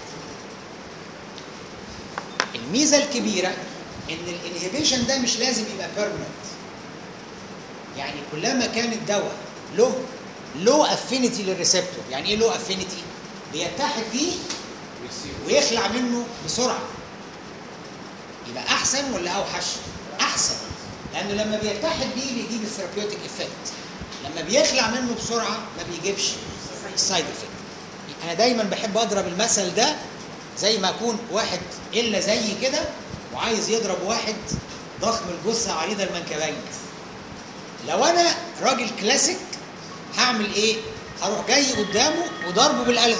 الميزه الكبيره ان الانهبيشن ده مش لازم يبقى بيرمننت يعني كلما كان الدواء له لو افينيتي للريسبتور يعني ايه لو افينيتي بيتحد بيه ويخلع منه بسرعه يبقى احسن ولا اوحش احسن لانه لما بيتحد بيه بيجيب الثيرابيوتيك افكت لما بيخلع منه بسرعه ما بيجيبش السايد افكت انا دايما بحب اضرب المثل ده زي ما اكون واحد الا زي كده وعايز يضرب واحد ضخم الجثه عريض المنكبين لو انا راجل كلاسيك هعمل ايه هروح جاي قدامه وضربه بالقلم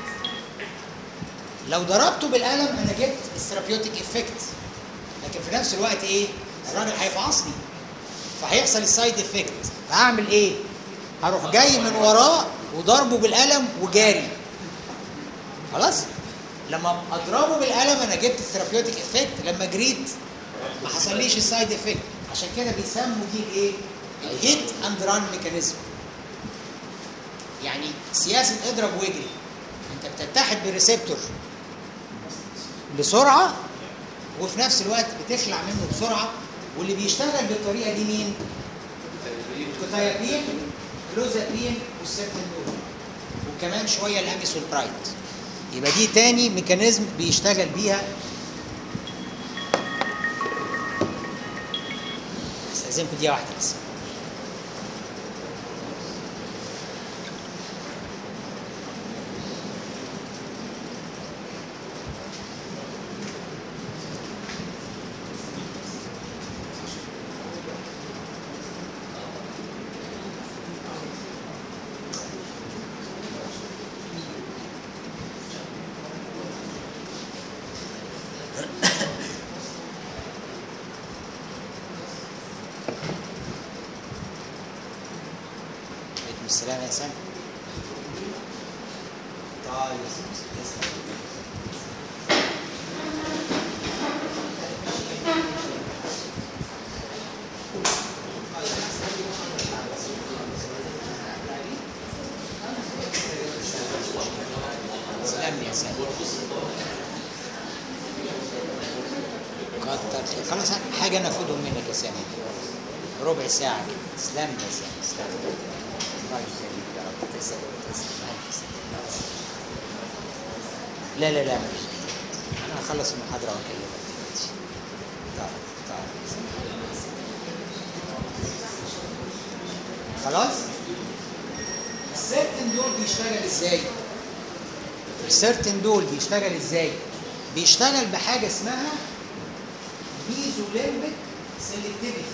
لو ضربته بالقلم انا جبت الثيرابيوتيك افكت لكن في نفس الوقت ايه الراجل هيفعصني فهيحصل السايد افكت فهعمل ايه هروح جاي من وراه وضربه بالقلم وجاري خلاص لما اضربه بالقلم انا جبت الثيرابيوتيك افكت لما جريت ما حصليش السايد افكت عشان كده بيسموا دي الايه الهيت اند ران ميكانيزم يعني سياسه اضرب واجري انت بتتحد بالريسبتور بسرعه وفي نفس الوقت بتخلع منه بسرعه واللي بيشتغل بالطريقه دي مين؟ الكوتايابين كلوزابين والسيرتينول وكمان شويه الاميسولبرايد يبقى دي تاني ميكانيزم بيشتغل بيها استاذنكم دقيقه واحده بس عليكم السلام يا سامي طيب سلام يا سامي كتر خير. خلاص حاجة ناخدهم منك يا سامي ربع ساعة كده تسلم يا سامي تسلم الله يخليك يا رب تسلم تسلم ألف سلامة. لا لا لا مش انا هخلص المحاضره واكلمك دلوقتي طيب طيب خلاص السيرتن دول بيشتغل ازاي السيرتن دول بيشتغل ازاي بيشتغل بحاجه اسمها ميزوليمبيك سيلكتيفيتي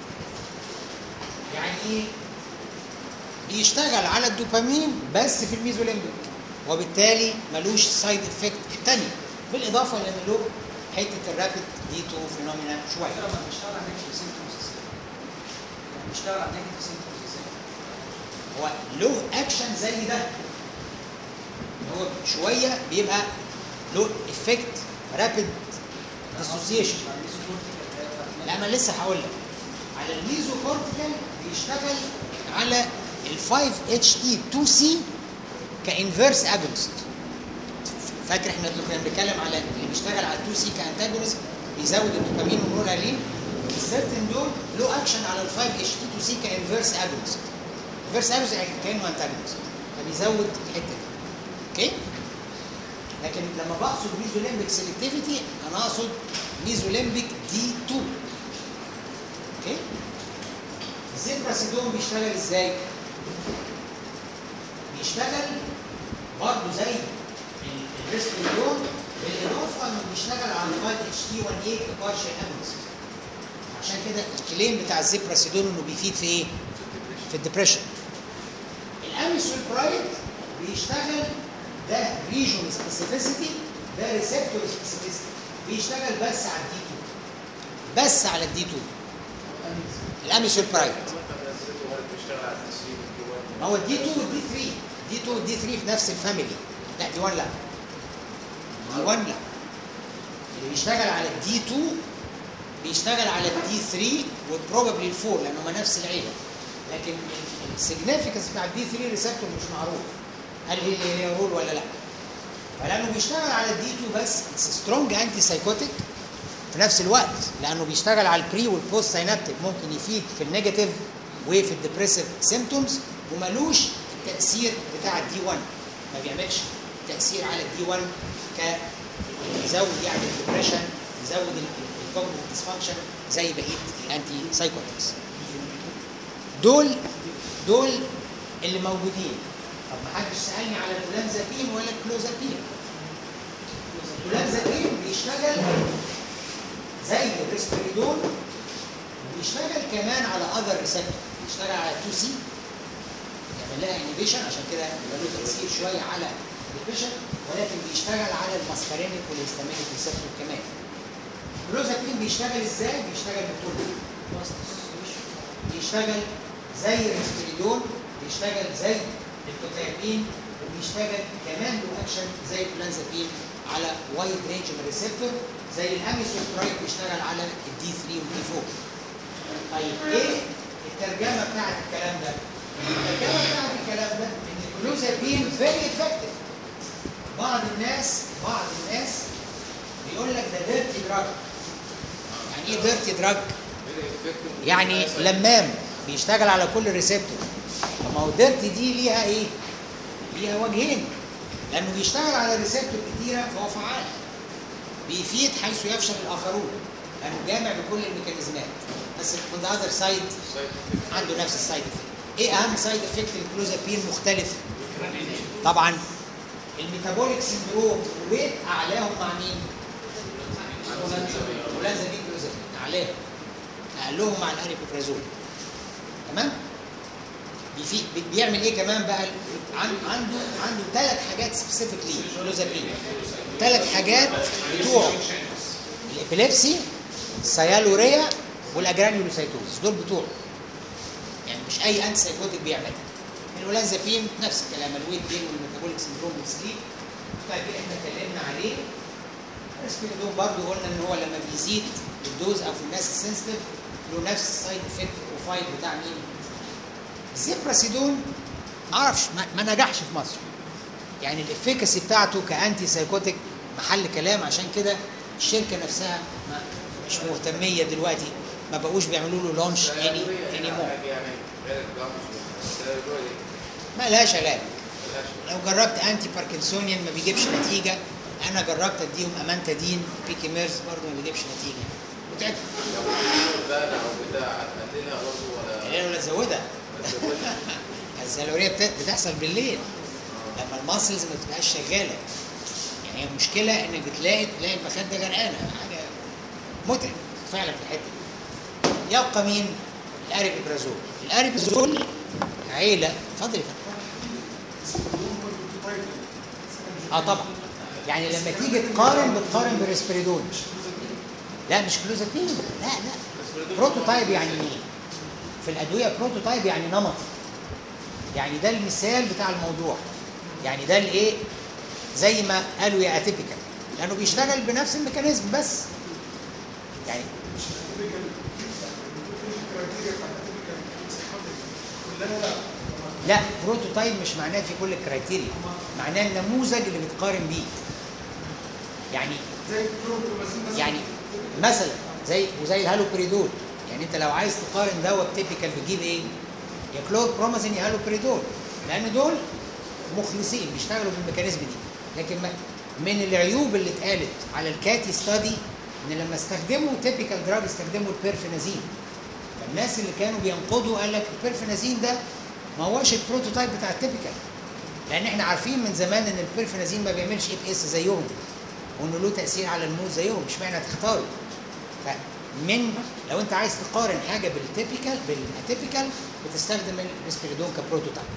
يعني ايه بيشتغل على الدوبامين بس في الميزوليمبيك وبالتالي ملوش سايد افكت الثانيه بالاضافه لان له حته الرابid دي تو فينومينا شويه لما بيشتغل على نيجاتيف سيمبتومز ازاي؟ يعني بيشتغل على نيجاتيف سيمبتومز ازاي؟ هو له اكشن زي ده هو شويه بيبقى له افكت رابid ديسوسيشن على الميزوكورتيكال اللي هي بتاعت لا انا لسه هقول لك على الميزو كورتيكال بيشتغل على ال 5 اتش تي 2 سي كانفيرس اجونست فاكر احنا اللي كنا بنتكلم على اللي بيشتغل على 2 سي كانتاجونست بيزود الدوبامين والنورالين السيرتن دول له اكشن على ال 5 اتش تي 2 سي كانفيرس اجونست انفيرس اجونست يعني كانه انتاجونست فبيزود الحته دي اوكي لكن لما بقصد ميزوليمبيك سيلكتيفيتي انا اقصد ميزوليمبيك دي 2 اوكي الزيبراسيدون بيشتغل ازاي بيشتغل برضه زي ال- الريسبيدون بالاضافه انه بيشتغل على 5 اتش تي 1 اي كبارشال اجونست عشان كده الكليم بتاع الزيبراسيدون انه بيفيد في ايه في الدبريشن الاميسولبرايد بيشتغل ده ريجون سبيسيفيسيتي ده ريسبتور سبيسيفيسيتي بيشتغل بس على الدي 2 بس على الدي 2 الاميسولبرايد بيشتغل على التسليم ما هو الدي 2 والدي 3 دي 2 والدي 3 في نفس الفاميلي لا دي 1 لا دي 1 لا اللي بيشتغل على الدي 2 بيشتغل على الدي 3 وبروبابلي الفور لان هم نفس العيله لكن السيجنيفيكانس بتاع الدي 3 ريسبتور مش معروف هل هي اللي هي رول ولا لا فلانه بيشتغل على الدي 2 بس سترونج انتي سايكوتيك في نفس الوقت لانه بيشتغل على البري والبوست ساينابتيك ممكن يفيد في النيجاتيف وفي الديبريسيف سيمتومز وملوش التاثير بتاع الدي 1 ما بيعملش تاثير على الدي 1 ك يزود يعني الديبريشن يزود الكوجنيتيف ديسفانكشن زي بقيه الانتي سايكوتكس دول دول اللي موجودين طب ما حدش سالني على الكلانزابين ولا الكلوزابين الكلانزابين بيشتغل زي يعمل لها انيبيشن عشان كده يبقى له تاثير شويه على الديبريشن ولكن بيشتغل على الماسكارينيك والهيستامينيك ريسبتور كمان كلوزابين بيشتغل ازاي؟ بيشتغل بكله بيشتغل زي الريسبيريدون بيشتغل زي الكوتايبين وبيشتغل كمان له اكشن زي البلانزابين على وايد رينج من الريسبتور زي الاميسوبرايد بيشتغل على الدي 3 والدي 4 طيب ايه الترجمه بتاعت الكلام ده؟ الترجمه بتاعت الكلام ده ان الكلوزابين فيري افكتيف بعض الناس بعض الناس بيقول لك ده ديرتي دراج يعني ايه ديرتي دراج؟ يعني لمام بيشتغل على كل ريسبتور طب ما هو ديرتي دي ليها ايه؟ ليها وجهين لانه بيشتغل على ريسبتور كتيره فهو فعال بيفيد حيث يفشل الاخرون لانه جامع بكل الميكانيزمات بس on the other side عنده نفس السايد افكت ايه اهم سايد افكت الكلوزابين مختلف طبعا الميتابوليك سندروم ويت اعلاهم مع مين؟ ولازم كلوزابين اعلاهم اقلهم مع الاريبوبرازول تمام؟ بيفي بي- بيعمل ايه كمان بقى عن- عنده عنده ثلاث حاجات سبيسيفيكلي كلوزابين ثلاث حاجات بتوعه الابيليبسي السيالوريا والاجرانيولوسايتوزس دول بتوعه يعني مش اي انتي سايكوتيك بيعملها الولانزابين نفس الكلام الويت جين والميتابوليك سندروم والسليب طيب احنا اتكلمنا عليه الاسبيريدون برضو قلنا ان هو لما بيزيد الدوز او في الناس السنسيتيف له نفس السايد افكت بروفايل بتاع مين؟ الزيبراسيدون معرفش ما, ما نجحش في مصر يعني الافيكاسي بتاعته كانتي سايكوتيك محل كلام عشان كده الشركه نفسها ما مش مهتميه دلوقتي ما بقوش بيعملوا له لونش اني اني مور يعني غير الجامعة السيرولوجي ما لهاش علاج ملهاش لو جربت انتي باركنسونيان ما بيجيبش نتيجه انا جربت اديهم امانتادين بيكي ميرز برضه ما بيجيبش نتيجه وتعبت لو عملوا بقى او بتاع هتقللها برضه ولا قليل ولا زودها ما تزودش؟ الزلوريه بت- بتحصل بالليل لما الماسلز ما بتبقاش شغاله يعني هي المشكله انك بتلاقي تلاقي المخده غرقانه حاجه متعب فعلا في الحته دي يبقى مين؟ الاريبيبرازول الاريبيبرازول عيله اتفضل يا فندم. اه طبعا يعني لما تيجي تقارن بتقارن بالريسبريدون لا مش كلوزابين لا لا بروتوتايب يعني ايه؟ في الادويه بروتوتايب يعني نمط يعني ده المثال بتاع الموضوع يعني ده الايه زي ما قالوا يا اتيبيكال لانه بيشتغل بنفس الميكانيزم بس يعني لا بروتوتايب مش معناه في كل الكرايتيريا معناه النموذج اللي بتقارن بيه يعني يعني مثلا زي وزي الهالوبريدول يعني انت لو عايز تقارن دواء تيبيكال بتجيب ايه؟ يا كلود برومازين يا هالوبريدول لان دول مخلصين بيشتغلوا بالميكانيزم دي لكن ما- من العيوب اللي اتقالت على الكاتي ستادي ان لما استخدموا تيبيكال دراج استخدموا البيرفينازين فالناس اللي كانوا بينقضوا قال لك البيرفينازين ده ما هوش البروتوتايب بتاع التيبيكال لان احنا عارفين من زمان ان البيرفينازين ما بيعملش اي بي اس زيهم وانه له تاثير على المود زيهم مش معنى تختاروا فمن لو انت عايز تقارن حاجه بالتيبيكال بالاتيبيكال بتستخدم الريسبيريدون كبروتوتايب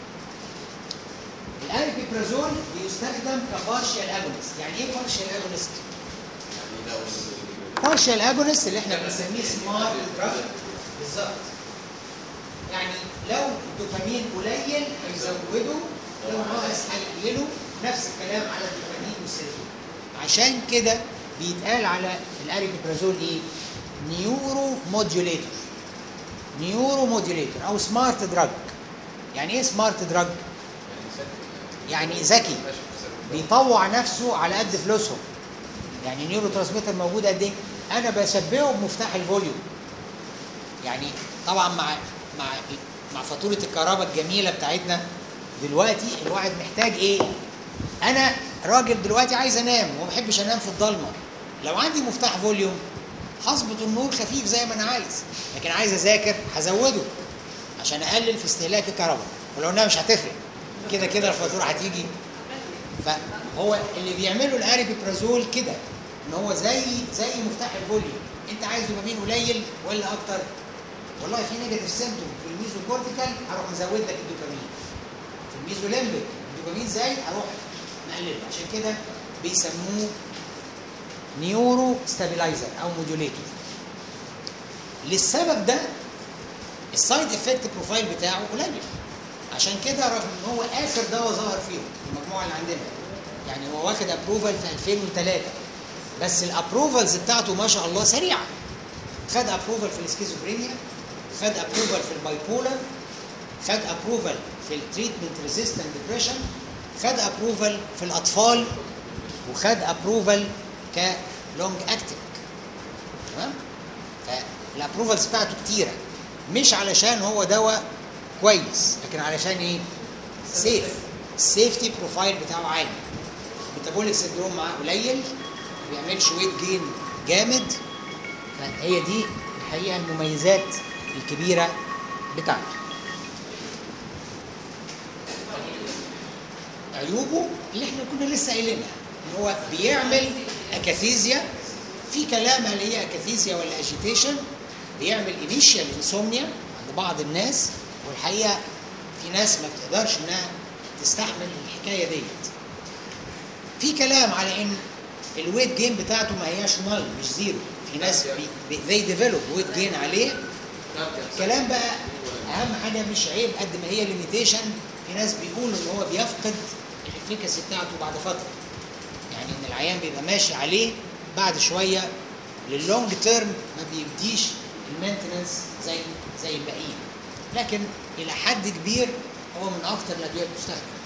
الاريبيبرازول بيستخدم كبارشال اجونست يعني ايه بارشال اجونست يعني لو بارشال اجونست اللي احنا بنسميه سمارت دراج بالظبط يعني لو الدوبامين قليل هيزوده لو ناقص هيقلله نفس الكلام على الدوبامين والسيروتونين عشان كده بيتقال على الاريبيبرازول ايه نيورو موديوليتور نيورو موديوليتور او سمارت دراج يعني ايه سمارت دراج يعني ذكي بيطوع نفسه على قد فلوسهم يعني نيورو ترانسميتر موجود قد ايه انا بشبهه بمفتاح الفوليوم يعني طبعا مع مع مع فاتوره الكهرباء الجميله بتاعتنا دلوقتي الواحد محتاج ايه انا راجل دلوقتي عايز انام وما بحبش انام في الضلمه لو عندي مفتاح فوليوم هظبط النور خفيف زي ما انا عايز لكن عايز اذاكر هزوده عشان اقلل في استهلاك الكهرباء ولو انها مش هتفرق كده كده الفاتوره هتيجي فهو اللي بيعمله الاريبيبرازول كده ان هو زي زي مفتاح الفوليوم انت عايز دوبامين قليل ولا اكتر والله في نيجاتيف سيمتوم في الميزوكورتيكال هروح مزود لك الدوبامين ميزوليمبيك الدوبامين زايد اروح مقلله عشان كده بيسموه نيورو ستابيلايزر او موديوليتور للسبب ده السايد افكت بروفايل بتاعه قليل عشان كده رغم ان هو اخر دواء ظهر فيهم المجموعه اللي عندنا يعني هو واخد ابروفال في 2003 بس الابروفالز بتاعته ما شاء الله سريعه خد ابروفال في السكيزوفرينيا خد ابروفال في البايبولر خد ابروفال في التريتمنت ريزيستنت ديبريشن خد ابروفال في الاطفال وخد ابروفال كلونج اكتنج تمام فالابروفالز بتاعته كتيره مش علشان هو دواء كويس لكن علشان ايه سيف السيفتي بروفايل بتاعه عالي الميتابوليك سندروم معاه قليل ما بيعملش ويت جين جامد فهي دي الحقيقه المميزات الكبيره بتاعته عيوبه اللي احنا كنا لسه قايلينها ان هو بيعمل اكاثيزيا في كلام هل هي اكاثيزيا ولا اجيتيشن بيعمل انيشيال انسومنيا عند بعض الناس والحقيقه في ناس ما بتقدرش انها تستحمل الحكايه ديت في كلام على ان الويت جين بتاعته ما هياش نل مش زيرو في ناس بي they develop ويت جين عليه الكلام بقى اهم حاجه مش عيب قد ما هي ليميتيشن في ناس بيقولوا ان هو بيفقد الافيكاسي بتاعته بعد فتره يعني ان العيان بيبقى ماشي عليه بعد شويه للونج تيرم ما بيديش المينتنس زي زي الباقيين لكن الى حد كبير هو من اكتر الادويه اللي بتستخدم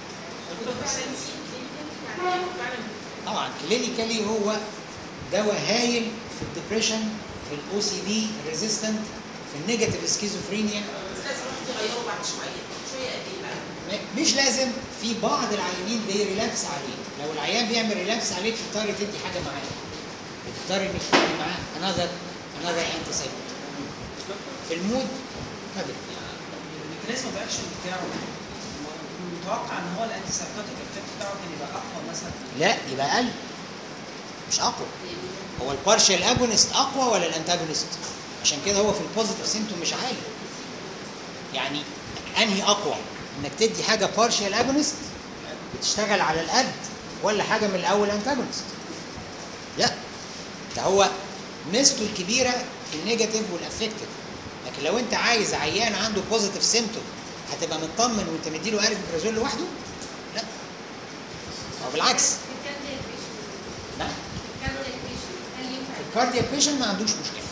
طبعا كلينيكالي هو دواء هايل في الدبريشن في الاو سي دي ريزيستنت في النيجاتيف سكيزوفرينيا بس لازم الواحد يغيره بعد شويه شويه قد ايه بقى م- مش لازم في بعض العيانين دي ريلابس عليه لو العيان بيعمل ريلابس عليه بتضطر تدي حاجه معاه بتضطر انك تدي معاه انذر انذر انتي سايكوتيك في المود ما بت- الميكانيزم اوف اكشن بتاعه متوقع ان هو الانتي سايكوتيك افكت بتاعه كان يبقى اقوى مثلا لا يبقى اقل مش اقوى هو البارشال اجونست اقوى ولا الانتاجونست عشان كده هو في البوزيتيف سيمتوم مش عالي يعني انهي اقوى انك تدي حاجه بارشال اجونست بتشتغل على القد ولا حاجه من الاول انتاجونست لا ده هو ميزته الكبيره في النيجاتيف والافكتيف لكن لو انت عايز عيان عنده بوزيتيف سيمتوم هتبقى مطمن وانت مديله اريبيبرازول لوحده لا هو بالعكس لا الكاردياك بيشن ما عندوش مشكله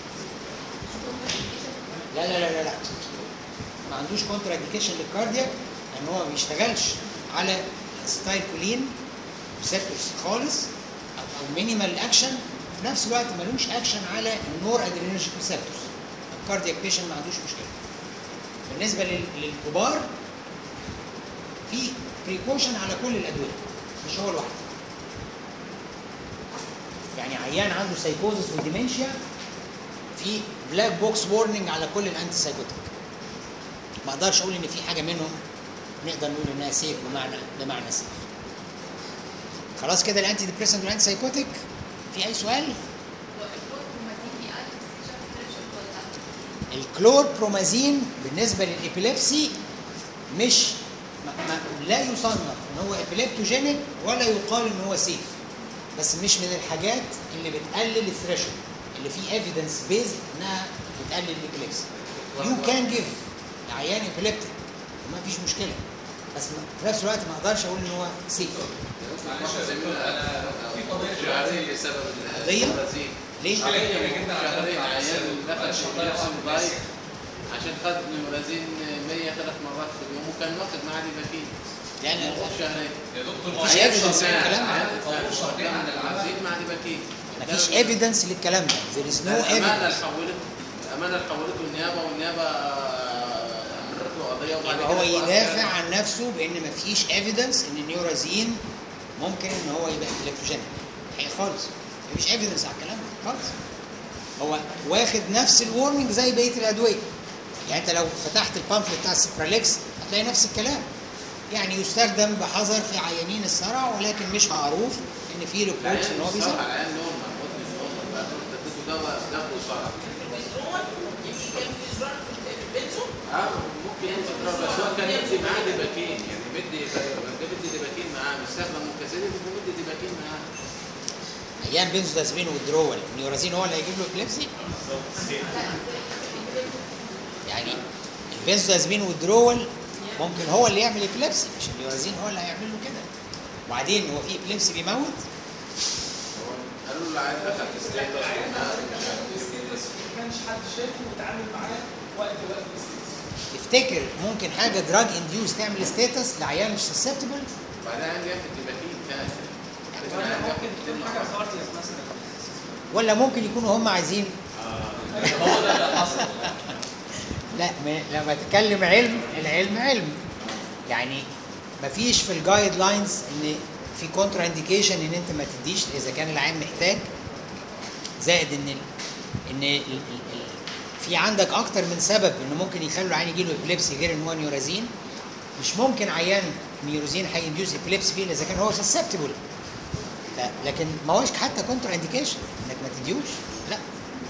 لا لا لا لا لا ما عندوش كونترا انديكيشن للكاردياك لان هو ما بيشتغلش على ستايل كولين ريسبتورز خالص او او مينيمال اكشن في نفس الوقت ملوش اكشن على النور ادرينرجيك ريسبتورز الكاردياك بيشن ما عندوش مشكله بالنسبه لل- للكبار في بريكوشن على كل الادويه مش هو لوحده يعني عيان عنده سايكوزس وديمنشيا في بلاك بوكس وورنينج على كل الانتي سايكوتيك ما اقدرش اقول ان في حاجه منهم نقدر نقول انها سيف بمعنى بمعنى سيف خلاص كده الانتي ديبريسنت والانتي سايكوتيك في اي سؤال الكلور برومازين بالنسبه للابيليبسي مش ما ما لا يصنف ان هو ابيليبتوجينيك ولا يقال ان هو سيف بس مش من الحاجات اللي بتقلل الثريشولد اللي فيه ايفيدنس بيز انها بتقلل الابيليبسي يو كان جيف لعيان ابيليبتيك وما فيش مشكله بس في نفس الوقت ما اقدرش اقول ان هو سيف معلش يا زميل انا في قضيه شهرين لسبب قضية؟ البرازيل ليه؟ شهرين شهرين عيان دخل في نفس البايك عشان خد نيورازين 100 ثلاث مرات في اليوم وكان واخد معاه ديباكين لان شهرين يا دكتور مفيش evidence للكلام ده. شهرين عن العزيز العزيز مع ديباكين ما فيش ايفيدنس للكلام ده there is no الامانه اللي evidence حولته الامانه اللي حولته النيابه والنيابه عملت له قضيه وبعد يبقى هو كده يدافع عن نفسه بان ما فيش ايفيدنس ان النيورازين ممكن ان هو يبقى الكتروجينيك حقيقي خالص مفيش ايفيدنس على الكلام ده خالص هو واخد نفس الورنينج زي بقيه الادويه يعني انت لو فتحت البامفلت بتاع السيبراليكس هتلاقي نفس الكلام يعني يستخدم بحذر في عيانين الصرع ولكن مش معروف ان في ريبورتس ان هو بيزرع العيان نورمال قلت مش نورمال بقى انت اديته دواء دواء وصرع البيزرول يعني كان بيزرول في البنزو اه ممكن ينزل دواء بس هو كان يدي معاه ديباكين يعني بيدي بدي بدي ديباكين معاه بستخدم مكاسدي وبدي ديباكين معاه ايام بنزودازبين والدرول النيورازين هو اللي هيجيب له ابليبسي يعني البنزودازبين والدرول ممكن هو اللي يعمل ابليبسي مش النيورازين هو اللي هيعمل له كده وبعدين هو في ابليبسي بيموت قالوا له العيال دخل في ستيتس الستيتس ما كانش حد شافه وتعامل معاه وقت وقت الستيتس تفتكر ممكن حاجه دراج انديوس تعمل ستيتس لعيان مش سسبتبل بعدين عندي ياخد ديباكين تاني ولا ممكن تكون حاجه كاردياك مثلا ولا ممكن يكونوا هم عايزين هو ده اللي حصل لا ما لما تتكلم علم العلم علم يعني مفيش في الجايد لاينز ان في كونترا انديكيشن ان انت ما تديش اذا كان العيان محتاج زائد ان ال ان ال ال ال في عندك اكتر من سبب انه ممكن يخلوا العيان يجيله ابليبسي غير ان هو نيورازين مش ممكن عيان نيوروزين هينديوس ابليبسي فيه اذا كان هو سسبتبل لكن ما هوش حتى كونترا انديكيشن انك ما تديوش لا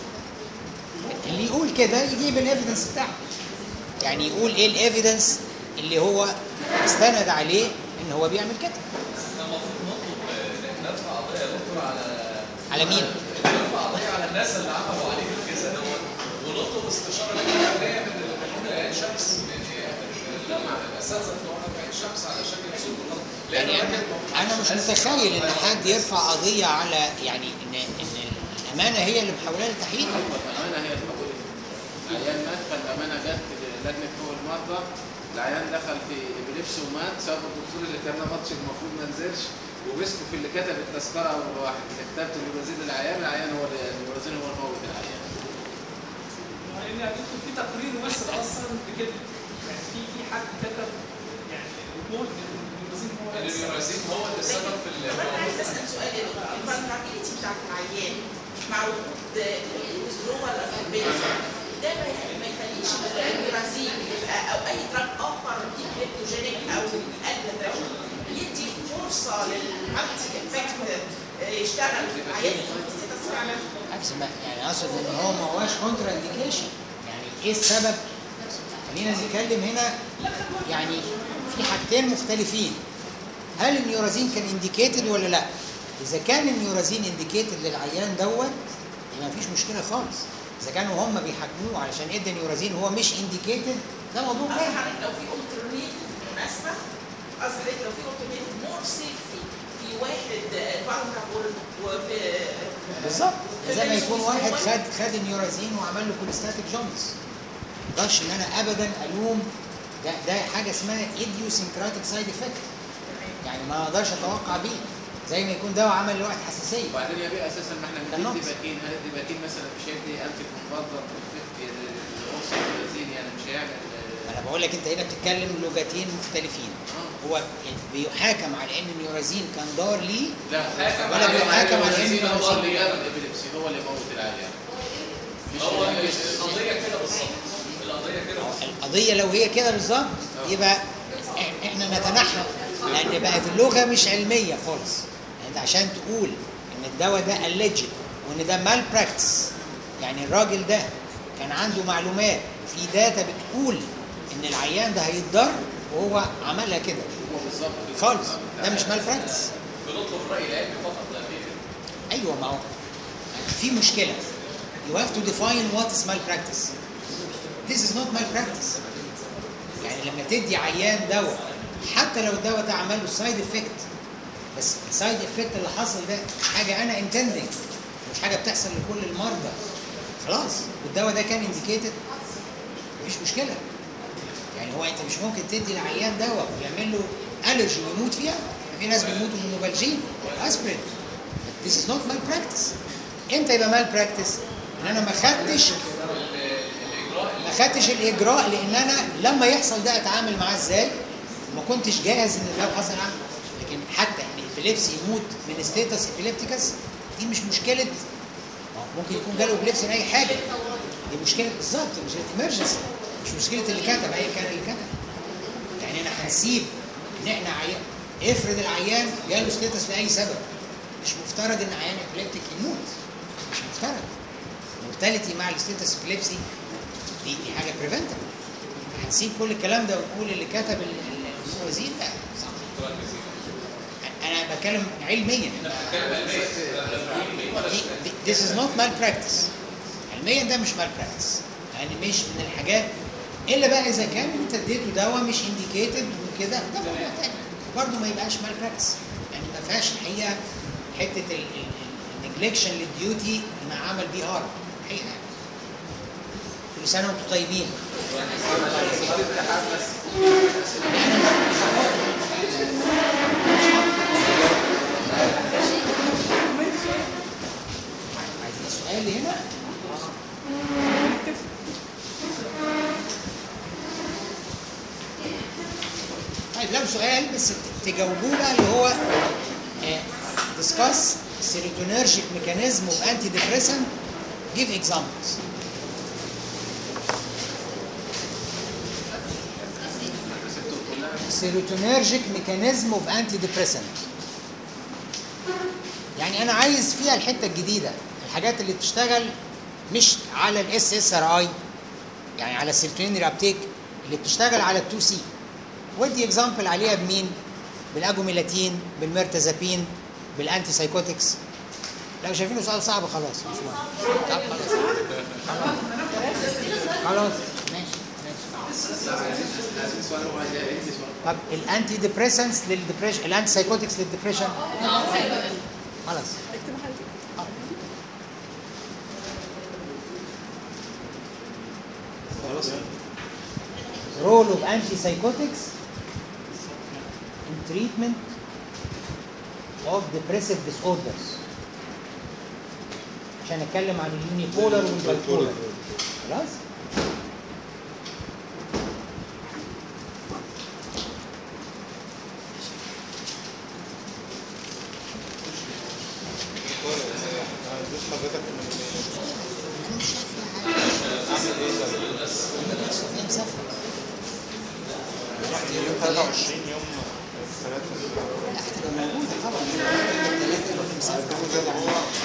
اللي يقول كده يجيب الايفيدنس بتاعه يعني يقول ايه الايفيدنس اللي هو استند عليه ان هو بيعمل كده احنا المفروض نطلب آه، نرفع قضيه يا دكتور على على مين؟ نرفع قضيه على الناس اللي عملوا عليه الكذا دوت ونطلب استشاره جايه من من عين شمس من الاساتذه بتوعنا في عين شمس علشان يوصلوا للنقد. لان يعني الراجل انا انا مش متخيل ان حد يرفع قضيه على يعني ان ان الامانه هي اللي محولها للتحقيق الأمانة هي تحول العيان مات فالأمانة جت لجنة حقوق المرضى العيان دخل في إبليبسي ومات سبب الدكتور اللي كان ماتش المفروض ما نزلش ومسكوا في اللي كتب التذكرة أول واحد اللي كتبت اليورازين العيان العيان هو اللي اليورازين هو الموت العيان لان يعني دكتور في تقرير وصل اصلا بكده يعني في في حد كتب يعني ريبورت ان الوزير هو ان اليورازين هو اللي السبب في ال- طب انا عايز اسال سؤال يا دكتور الفالنرابيلتي بتاعت العيان مع وجود الوزرول البيزا ده ما ما يخليش البرازيل يبقى او اي دراج اخر كريبتوجينيك او ادلتراج يدي فرصه للمالتي افكت يشتغل في العيان يكون في ستيتس فعلا عكس ما يعني اقصد ان هو ما هواش كونترا انديكيشن يعني ايه السبب؟ خلينا نتكلم هنا يعني في حاجتين مختلفين هل النيورازين كان انديكيتد ولا لا؟ اذا كان النيورازين انديكيتد للعيان دوت يبقى مفيش مشكله خالص اذا كانوا هم بيحاكموه علشان ادى نيورازين وهو مش انديكيتد ده موضوع قصدي تاني حضرتك لو في الترنيتيف بالمناسبه قصدي حضرتك لو في الترنيتيف مور سيفتي في واحد فالنربل وفي بالظبط زي ما يكون واحد خد خد النيورازين وعمل له كوليستاتيك جونز ما اقدرش ان انا ابدا الوم ده ده حاجه اسمها ايديوسنكراتيك سايد افكت يعني ما اقدرش اتوقع بيه زي ما يكون دواء عمل لواحد حساسيه وبعدين يا بيه أساسا ما احنا ده بندي نقص. ديباكين هل الديباكين مثلا مش هيدي أنتي كونفرتر القرص اليورازين يعني مش هيعمل انا بقول لك انت هنا بتتكلم لغتين مختلفين آه. هو بيحاكم على ان النيورازين كان ضار ليه لا ولا بيحاكم على اليورازين إنه هو اللي يورازين. جاب الإبليبسي هو اللي موت العيان مش هو مش القضيه كده بالظبط القضيه كده بالظبط القضيه لو هي كده بالظبط يبقى إح- احنا نتنحى لان بقت اللغه مش علميه خالص يعني انت عشان تقول ان الدواء ده alleged وان ده مال براكتس يعني الراجل ده كان عنده معلومات وفي داتا بتقول ان العيان ده هيتضر وهو عملها كده هو بالظبط كده. خالص ده مش مال براكتس بنطلب الراي العلمي فقط لا غير ايوه ما هو في مشكله you have to define what is malpractice this is not malpractice يعني لما تدي عيان دواء حتى لو الدواء ده عمل له سايد افكت بس السايد افكت اللي حصل ده حاجه انا انتندنج مش حاجه بتحصل لكل المرضى خلاص والدواء ده كان انديكيتد مفيش مشكله يعني هو انت مش ممكن تدي العيان دواء ويعمل له الرجي ويموت فيها في ناس بيموتوا من نوفالجين اسبرين This is not malpractice. امتى يبقى malpractice؟ ان انا ما خدتش ما خدتش الاجراء لان انا لما يحصل ده اتعامل معاه ازاي؟ وما كنتش جاهز ان لو حصل اعمل لكن حتى ان الابيليبسي يموت من ستيتس ابيليبتيكس دي مش مشكله ما هو ممكن يكون جاله ابيليبسي من اي حاجه دي مشكله بالظبط مشكله ايمرجنسي مش مشكله اللي كتب ايا كان اللي كتب يعني انا هنسيب ان احنا عيان افرض العيان جاله ستيتس لاي سبب مش مفترض ان عيان ابيليبتيك يموت مش مفترض مورتاليتي مع الستيتس ابيليبسي دي دي حاجه بريفنتبل هنسيب كل الكلام ده ونقول اللي كتب ال- ال- الوزير لا صح انا بتكلم علميا دي- this is not malpractice علميا ده مش malpractice يعني مش من الحاجات الا بقى اذا كان انت اديته دواء مش انديكيتد وكده ده موضوع تاني برضه ما يبقاش malpractice يعني ما فيهاش الحقيقه حته النجلكشن للديوتي مع عمل بي ار الحقيقه يعني. كل سنه وانتم طيبين عايزين سؤال هنا طيب لو سؤال بس تجاوبوه بقى اللي هو discuss serotonergic mechanism of antidepressant give examples serotonergic mechanism of antidepressant يعني انا عايز فيها الحته الجديده الحاجات اللي بتشتغل مش على الاس اس ار اي يعني على السيرتونين رابتيك اللي بتشتغل على ال 2 سي ودي اكزامبل عليها بمين بالاجوميلاتين بالميرتازابين بالانتي سايكوتكس لو شايفينه سؤال صعب خلاص مش مهم طب خلاص خلاص ماشي ماشي عايزين سؤال هو عايز يدي سؤال طب الانتي ديبريسنس للديبريشن الانتي سايكوتكس للديبريشن خلاص آه. role of antipsychotics in treatment of depressive disorders عشان اتكلم عن اليونيبولر والبايبولر خلاص صوفيا مسافر يوم 23 يوم الثلاثاء لا هتبقى موجودة طبعا ثلاثة مسافر زي ما هو